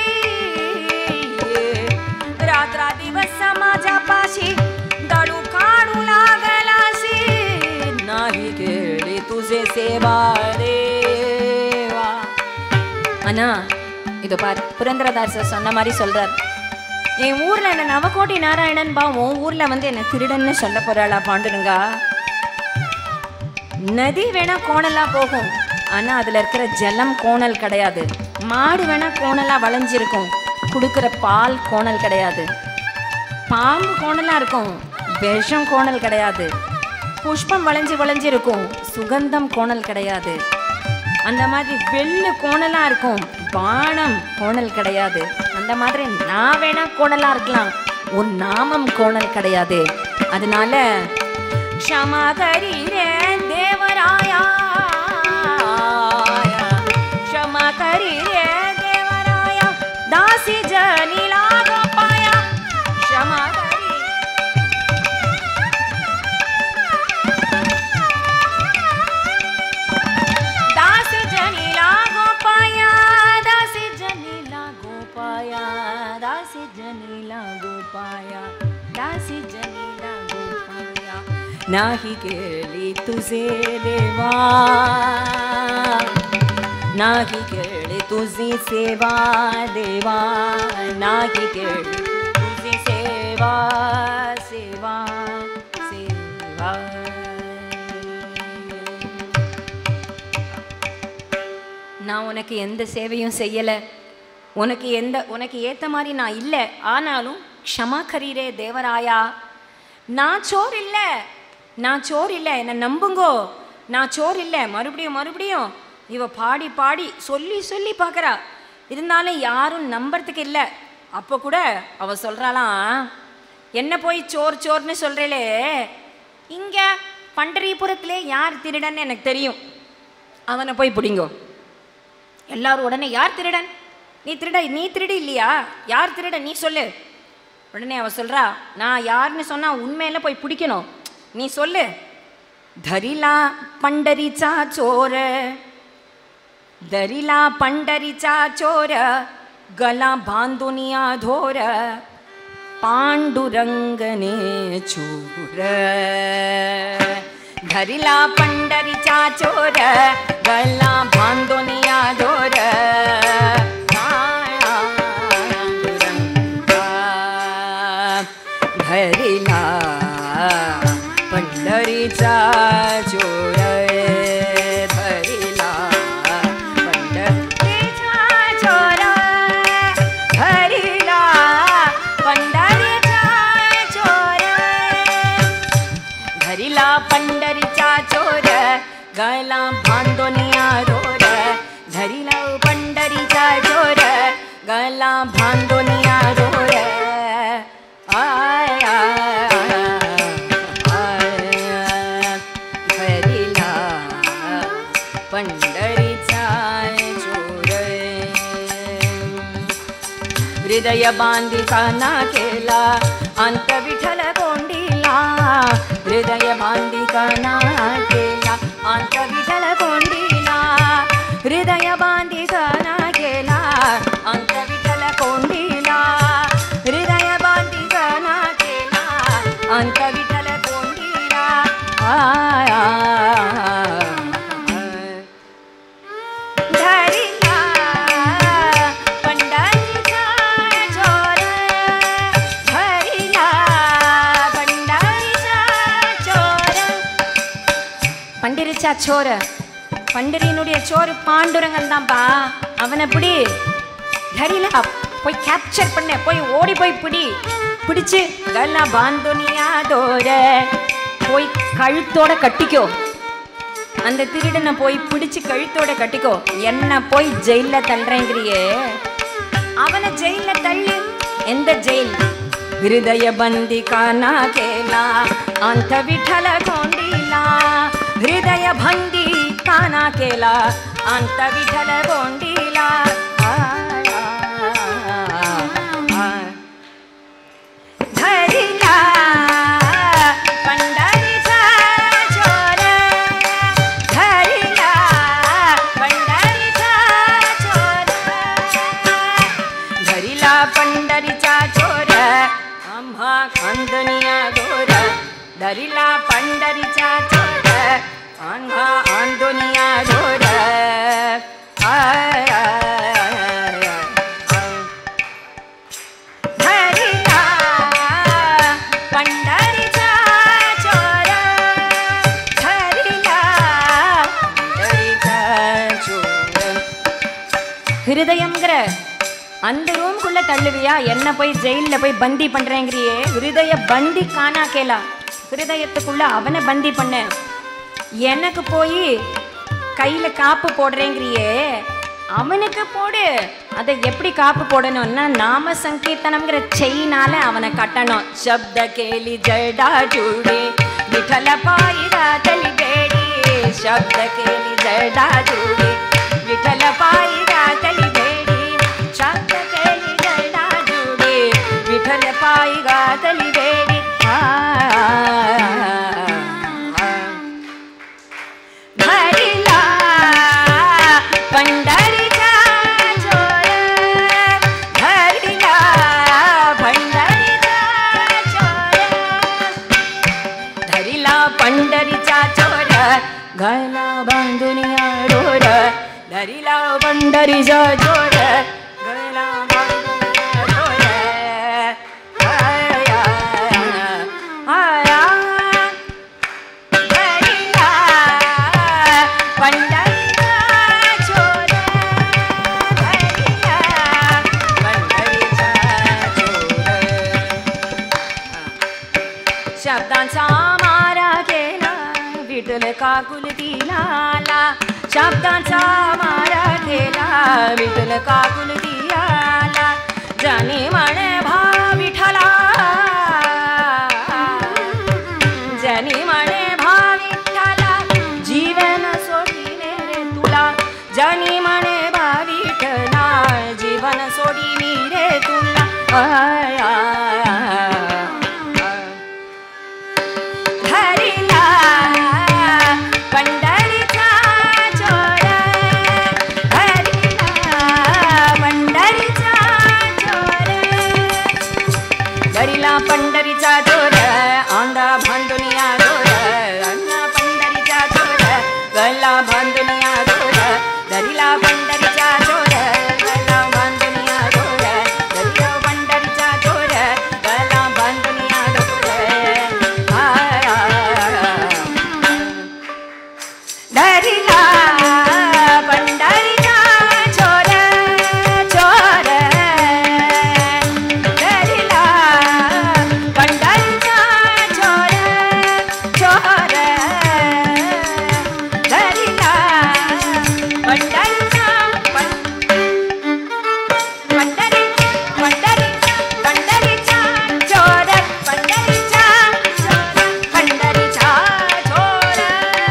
रात्रा दिवस माझ्या पाशी दडू काढू लागलाशी नाही केली तुझे सेवा देवा அண்ணா இதோ பார் புரந்தரதாசர் சொன்ன மாதிரி சொல்றார் என் ஊர்ல என்ன நவகோடி நாராயணன் பா உன் ஊர்ல வந்து என்ன திருடன்னு சொல்ல போறாளா பாண்டுருங்கா நதி வேணா கோணலா போகும் ஆனா அதுல இருக்கிற ஜலம் கோணல் கிடையாது மாடு வேணா கோணலா வளைஞ்சிருக்கும் கொடுக்குற பால் கோணல் கிடையாது பாம்பு கோணலா இருக்கும் விஷம் கோணல் கிடையாது புஷ்பம் வளைஞ்சு வளைஞ்சு இருக்கும் சுகந்தம் கோணல் கிடையாது அந்த மாதிரி வெள்ளு கோணலா இருக்கும் பானம் கோணல் கிடையாது அந்த மாதிரி நான் வேணா கோணலா இருக்கலாம் உன் நாமம் கோணல் கிடையாது அதனால க்ஷமா கரீரே தேவராயா க்ஷமா கரீரே தேவராயா தாசி ஜனிலா கோபாயா க்ஷமா கரி दास जनीला गोपाया दास जनीला गोपाया दास जनीला गोपाया दास जनीला गोपाया नाही केली तुझे देवा नाही केली तुझी सेवा देवा नाही केली तुझी सेवा सेवा सेवा நான் உனக்கு எந்த சேவையும் செய்யலை உனக்கு எந்த உனக்கு ஏற்ற மாதிரி நான் இல்லை ஆனாலும் க்ஷமா கரீரே தேவராயா நான் சோர் இல்லை நான் சோர் இல்லை என்னை நம்புங்கோ நான் சோர் இல்லை மறுபடியும் மறுபடியும் இவ பாடி பாடி சொல்லி சொல்லி பார்க்குறா இருந்தாலும் யாரும் நம்புறதுக்கு இல்லை அப்போ கூட அவ சொல்கிறாளாம் என்ன போய் சோர் சோர்னு சொல்கிறேளே இங்கே பண்டரிபுரத்திலே யார் திருடன்னு எனக்கு தெரியும் அவனை போய் பிடிங்கோ எல்லாரும் உடனே யார் திருடன் நீ திருட நீ திருடி இல்லையா யார் திருட நீ சொல்லு உடனே அவ சொல்றா நான் யாருன்னு சொன்னா உண்மையில போய் பிடிக்கணும் நீ சொல்லு धरिला पंढरीचा चोर दरिला पंढरीचा चोर गला बांधुनिया धोर पांडुरंगने चूर धरिला पंढरीचा चोर गला बांधुनिया धोर धरिला पंढरीचा चोर धरिला पंढरीचा चोर धरिला पंढरीचा चोर धरिला पंढरीचा चोर गला बांधोनिया दोर धरिला पंढरीचा चोर गला बांधोनिया दोर आय आय, आय, धरिला पंढरीचा चोर हृदय बांधिकाना केला अंत विठ्ठल कोंडीला हृदय बांधिकाना केला अंत विठ्ठल कोंडीला हृदय बांधिकाना केला अंत विठ्ठल कोंडीला हृदय बांधिकाना केला अंत विठ्ठल कोंडीला आय, आय, आय. धरिला पंढरीचा चोर धरिला पंढरीचा चोर பண்டிரிச்சா சோறு பண்டிரியினுடைய சோறு பாண்டுரங்கன் தான்ப்பா அவனை பிடி தரிலா போய் கேப்சர் பண்ண போய் ஓடி போய் பிடி பிடிச்சு கல்லா பாந்தோனியா தோர போய் கழுத்தோட கட்டிக்கோ அந்த திருடனை போய் பிடிச்சு கழுத்தோட கட்டிக்கோ என்ன போய் ஜெயில தள்ளுறேங்கிறியே அவனை ஜெயில தள்ளு எந்த ஜெயில் ஹிருதய பந்தி கானா கேலா அந்த விಠಲ ಗೊಂಡಿಲಾ ಹೃದಯ ಬಂದಿ ಕಾನ ಕೇಲ ಅಂತ ವಿಠಲ ಗೊಂಡಿಲಾ ಆ, ಆ, ಆ, ಆ. धरिला पंढरीचा चोर धरिला पंढरीचा चोर धरिला पंढरीचा चोर आम्हा खांदनिया गोर धरिला पंढरीचा चोर आम्हा आंदोनिया गोर आय, आय, आय, आय. धरिला पंढरीचा चोर धरिला पंढरीचा चोर ஹிருதயம்ங்கிற அந்த ரூம்குள்ள தள்ளுவியா என்ன போய் ஜெயில்ல போய் பந்தி பண்றேங்கிறியே ஹிருதய பந்தி காணா கேலா ஹிருதயத்துக்குள்ள அவனை பந்தி பண்ண எனக்கு போய் கையில காப்பு போடுறேங்கிறியே அவனுக்கு போடு அதை எப்படி காப்பு போடணும்னா நாம சங்கீர்த்தனம்ங்கிற செயினால அவனை கட்டணும் சப்த கேலி ஜடா ஜூடி விಠಲ பாயிரா தலி ಬೇಡಿ ಶಬ್ದ ಕೇಳಿ ಜಡ ಜೂಡಿ ವಿಠಲ ಪಾಯಿರ ತಲಿ ಬೇಡಿ ಶಬ್ದ ಕೇಳಿ ಜಡ ಜೂಡಿ ವಿಠಲ ಪಾಯಿಗ ತಲಿ ಬೇಡಿ ಆ, धरिला पंढरीचा चोर धरिला पंढरीचा चोर धरिला पंढरीचा जोर गळा बांधून जोर आया, आया. घरीला पंढरीचा जोर घरीला पंढरीचा जोर शब्दांचा मारा केला विठ्ठल काकुल दिलाला शब्दांचा मारा केला विठ्ठल काकुल दियाला जाणे म्हणे भा विठ्ठला जनी म्हणे भा विठ्ठला जीवन सोडिले रे तुला जनी म्हणे भा विठ्ठला जीवन सोडिली रे तुला आय, आय, आय. हरिला पंढरीचा चोर हरिला पंढरीचा चोर दरीला पंढरीचा चोर आंदा भांडुनिया चोर अण्णा पंढरीचा चोर गल्ला भांडुनिया चोर दरीला पंढरीचा चोर गल्ला भांडुनिया चोर दरीला पंढरीचा चोर गल्ला भांडुनिया चोर आय, आय, आय. धरिला पंढरीचा चोर चोर धरिला पंढरीचा चोर चोर धरिला पंढरीचा पंढरी पंढरी पंढरीचा चोर पंढरीचा चोर पंढरीचा चोर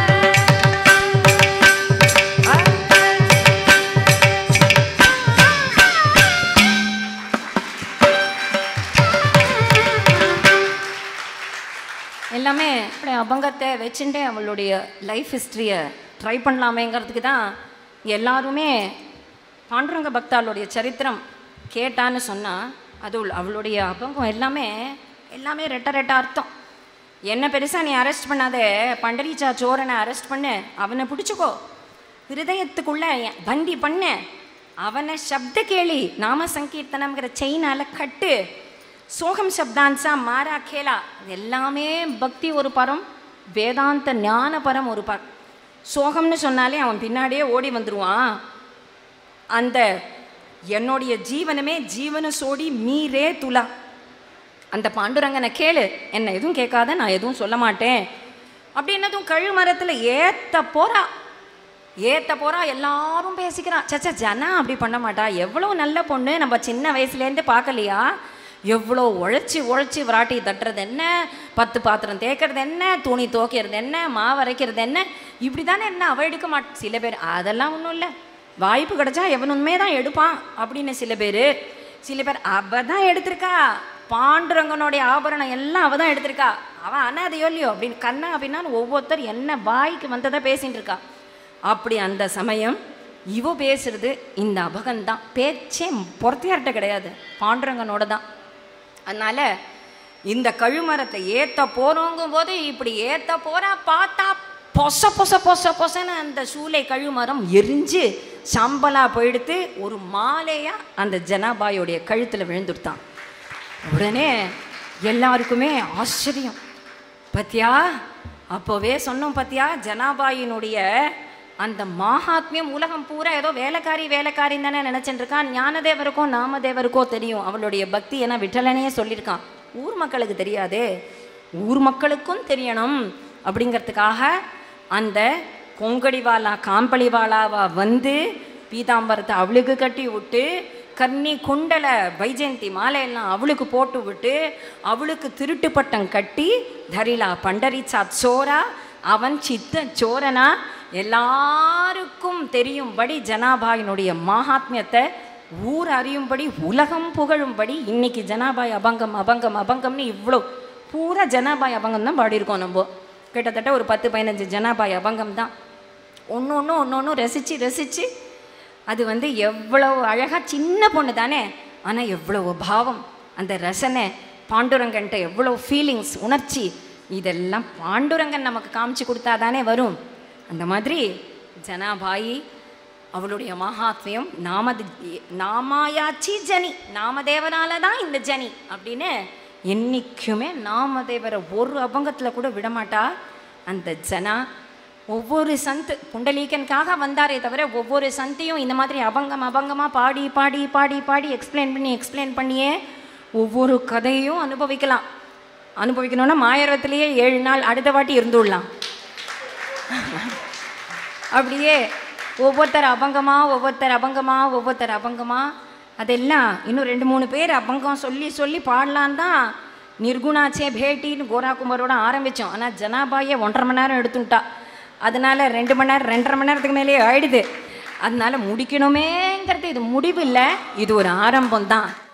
எல்லாமே அப்படியே அபங்கத்தை வச்சுட்டே அவளுடைய லைஃப் ஹிஸ்ட்ரியை ட்ரை பண்ணலாமேங்கிறதுக்கு தான் எல்லாருமே பாண்டுரங்க பக்தாளுடைய சரித்திரம் கேட்டான்னு சொன்னால் அது உள்- அவளுடைய அபங்கம் எல்லாமே எல்லாமே ரெட்ட ரெட்ட அர்த்தம் என்ன பெருசாக நீ அரெஸ்ட் பண்ணாத பண்டரிச்சா சோரனை அரெஸ்ட் பண்ணு அவனை பிடிச்சிக்கோ ஹிருதயத்துக்குள்ள என் பண்டி பண்ணு அவனை சப்த கேளி நாம சங்கீர்த்தனம்ங்கிற செயினால கட்டு சோகம் சப்தான்சா மாரா கேலா இது எல்லாமே பக்தி ஒரு பரம் வேதாந்த ஞான பரம் ஒரு பரம் சோகம்னு சொன்னாலே அவன் பின்னாடியே ஓடி வந்துருவான் அந்த என்னுடைய ஜீவனமே ஜீவன சோடி மீரே துலா அந்த பாண்டுரங்கனை கேளு என்ன எதுவும் கேட்காத நான் எதுவும் சொல்ல மாட்டேன் அப்படின்னதும் கழுமரத்தில் ஏத்த போறா ஏத்த போறா எல்லாரும் பேசிக்கிறான் சச்சா ஜனா அப்படி பண்ண மாட்டா எவ்வளோ நல்ல பொண்ணு நம்ம சின்ன வயசுலேருந்து பார்க்கலையா எவ்வளோ உழைச்சி உழைச்சி விராட்டி தட்டுறது என்ன பத்து பாத்திரம் தேய்க்கிறது என்ன துணி துவைக்கிறது என்ன மாவு அரைக்கிறது என்ன இப்படி தானே என்ன அவ எடுக்க மாட் சில பேர் அதெல்லாம் ஒன்றும் இல்லை வாய்ப்பு கிடைச்சா எவனுமே தான் எடுப்பான் அப்படின்னு சில பேர் சில பேர் அவ தான் எடுத்திருக்கா பாண்டுரங்கனுடைய ஆபரணம் எல்லாம் அவ தான் எடுத்திருக்கா அவன் அனாதையோ இல்லையோ அப்படின்னு கண்ணா அப்படின்னா ஒவ்வொருத்தர் என்ன வாய்க்கு வந்ததை பேசிட்டு இருக்கா அப்படி அந்த சமயம் இவ பேசுறது இந்த அபகம்தான் பேச்சே பொறுத்தையார்ட்ட கிடையாது பாண்டுரங்கனோட தான் அதனால இந்த கழுமரத்தை ஏத்த போறோங்கும் போது இப்படி ஏத்த போறா பார்த்தா பொச பொச பொச பொசன்னு அந்த சூளை கழுமரம் எரிஞ்சு சம்பலா போயிடுத்து ஒரு மாலையா அந்த ஜனாபாயோடைய கழுத்துல விழுந்துடுத்தான் உடனே எல்லாருக்குமே ஆச்சரியம் பத்தியா அப்போவே சொன்னோம் பத்தியா ஜனாபாயினுடைய அந்த மகாத்மியம் உலகம் பூரா ஏதோ வேலைக்காரி வேலைக்காரின்னு தானே நினைச்சிட்டு இருக்கான் ஞானதேவருக்கோ நாமதேவருக்கோ தெரியும் அவளுடைய பக்தி என விட்டலனையே சொல்லியிருக்கான் ஊர் மக்களுக்கு தெரியாதே ஊர் மக்களுக்கும் தெரியணும் அப்படிங்கிறதுக்காக அந்த கொங்கடிவாலா காம்பளிவாலாவா வந்து பீதாம்பரத்தை அவளுக்கு கட்டி விட்டு கன்னி குண்டல வைஜெயந்தி மாலையெல்லாம் அவளுக்கு போட்டு விட்டு அவளுக்கு திருட்டு பட்டம் கட்டி தரிலா பண்டரிச்சா சோரா அவன் சித்த சோரனா எல்லாருக்கும் தெரியும்படி ஜனாபாயினுடைய மகாத்மியத்தை ஊர் அறியும்படி உலகம் புகழும்படி இன்னைக்கு ஜனாபாய் அபங்கம் அபங்கம் அபங்கம்னு இவ்வளோ பூரா ஜனாபாய் அபங்கம் தான் பாடியிருக்கோம் நம்ம கிட்டத்தட்ட ஒரு பத்து பதினஞ்சு ஜனாபாய் அபங்கம் தான் ஒன்று ஒன்று ஒன்று ஒன்று ரசித்து ரசித்து அது வந்து எவ்வளோ அழகாக சின்ன பொண்ணு தானே ஆனால் எவ்வளோ பாவம் அந்த ரசனை பாண்டுரங்கன்ட்ட எவ்வளோ ஃபீலிங்ஸ் உணர்ச்சி இதெல்லாம் பாண்டுரங்கன் நமக்கு காமிச்சு கொடுத்தா தானே வரும் அந்த மாதிரி ஜனாபாயி அவளுடைய மகாத்மியம் நாமது நாமாயாச்சி ஜனி நாமதேவனால தான் இந்த ஜனி அப்படின்னு என்றைக்குமே நாமதேவரை ஒரு அபங்கத்தில் கூட விடமாட்டா அந்த ஜனா ஒவ்வொரு சந்த் புண்டலீகனுக்காக வந்தாரே தவிர ஒவ்வொரு சந்தையும் இந்த மாதிரி அபங்கம் அபங்கமாக பாடி பாடி பாடி பாடி எக்ஸ்பிளைன் பண்ணி எக்ஸ்பிளைன் பண்ணியே ஒவ்வொரு கதையும் அனுபவிக்கலாம் அனுபவிக்கணும்னா மாயரத்திலேயே ஏழு நாள் அடுத்த வாட்டி இருந்துடலாம் அப்படியே ஒவ்வொருத்தர் அபங்கமா ஒவ்வொருத்தர் அபங்கமா ஒவ்வொருத்தர் அபங்கமா அதெல்லாம் இன்னும் ரெண்டு மூணு பேர் அபங்கம் சொல்லி சொல்லி பாடலான் தான் நிர்குணாச்சே பேட்டின்னு கோராகுமாரோட ஆரம்பித்தோம் ஆனால் ஜனாபாயை ஒன்றரை மணி நேரம் எடுத்துட்டா அதனால ரெண்டு மணி நேரம் ரெண்டரை மணி நேரத்துக்கு மேலேயே ஆயிடுது அதனால முடிக்கணுமேங்கிறது இது முடிவு இல்லை இது ஒரு ஆரம்பம் தான்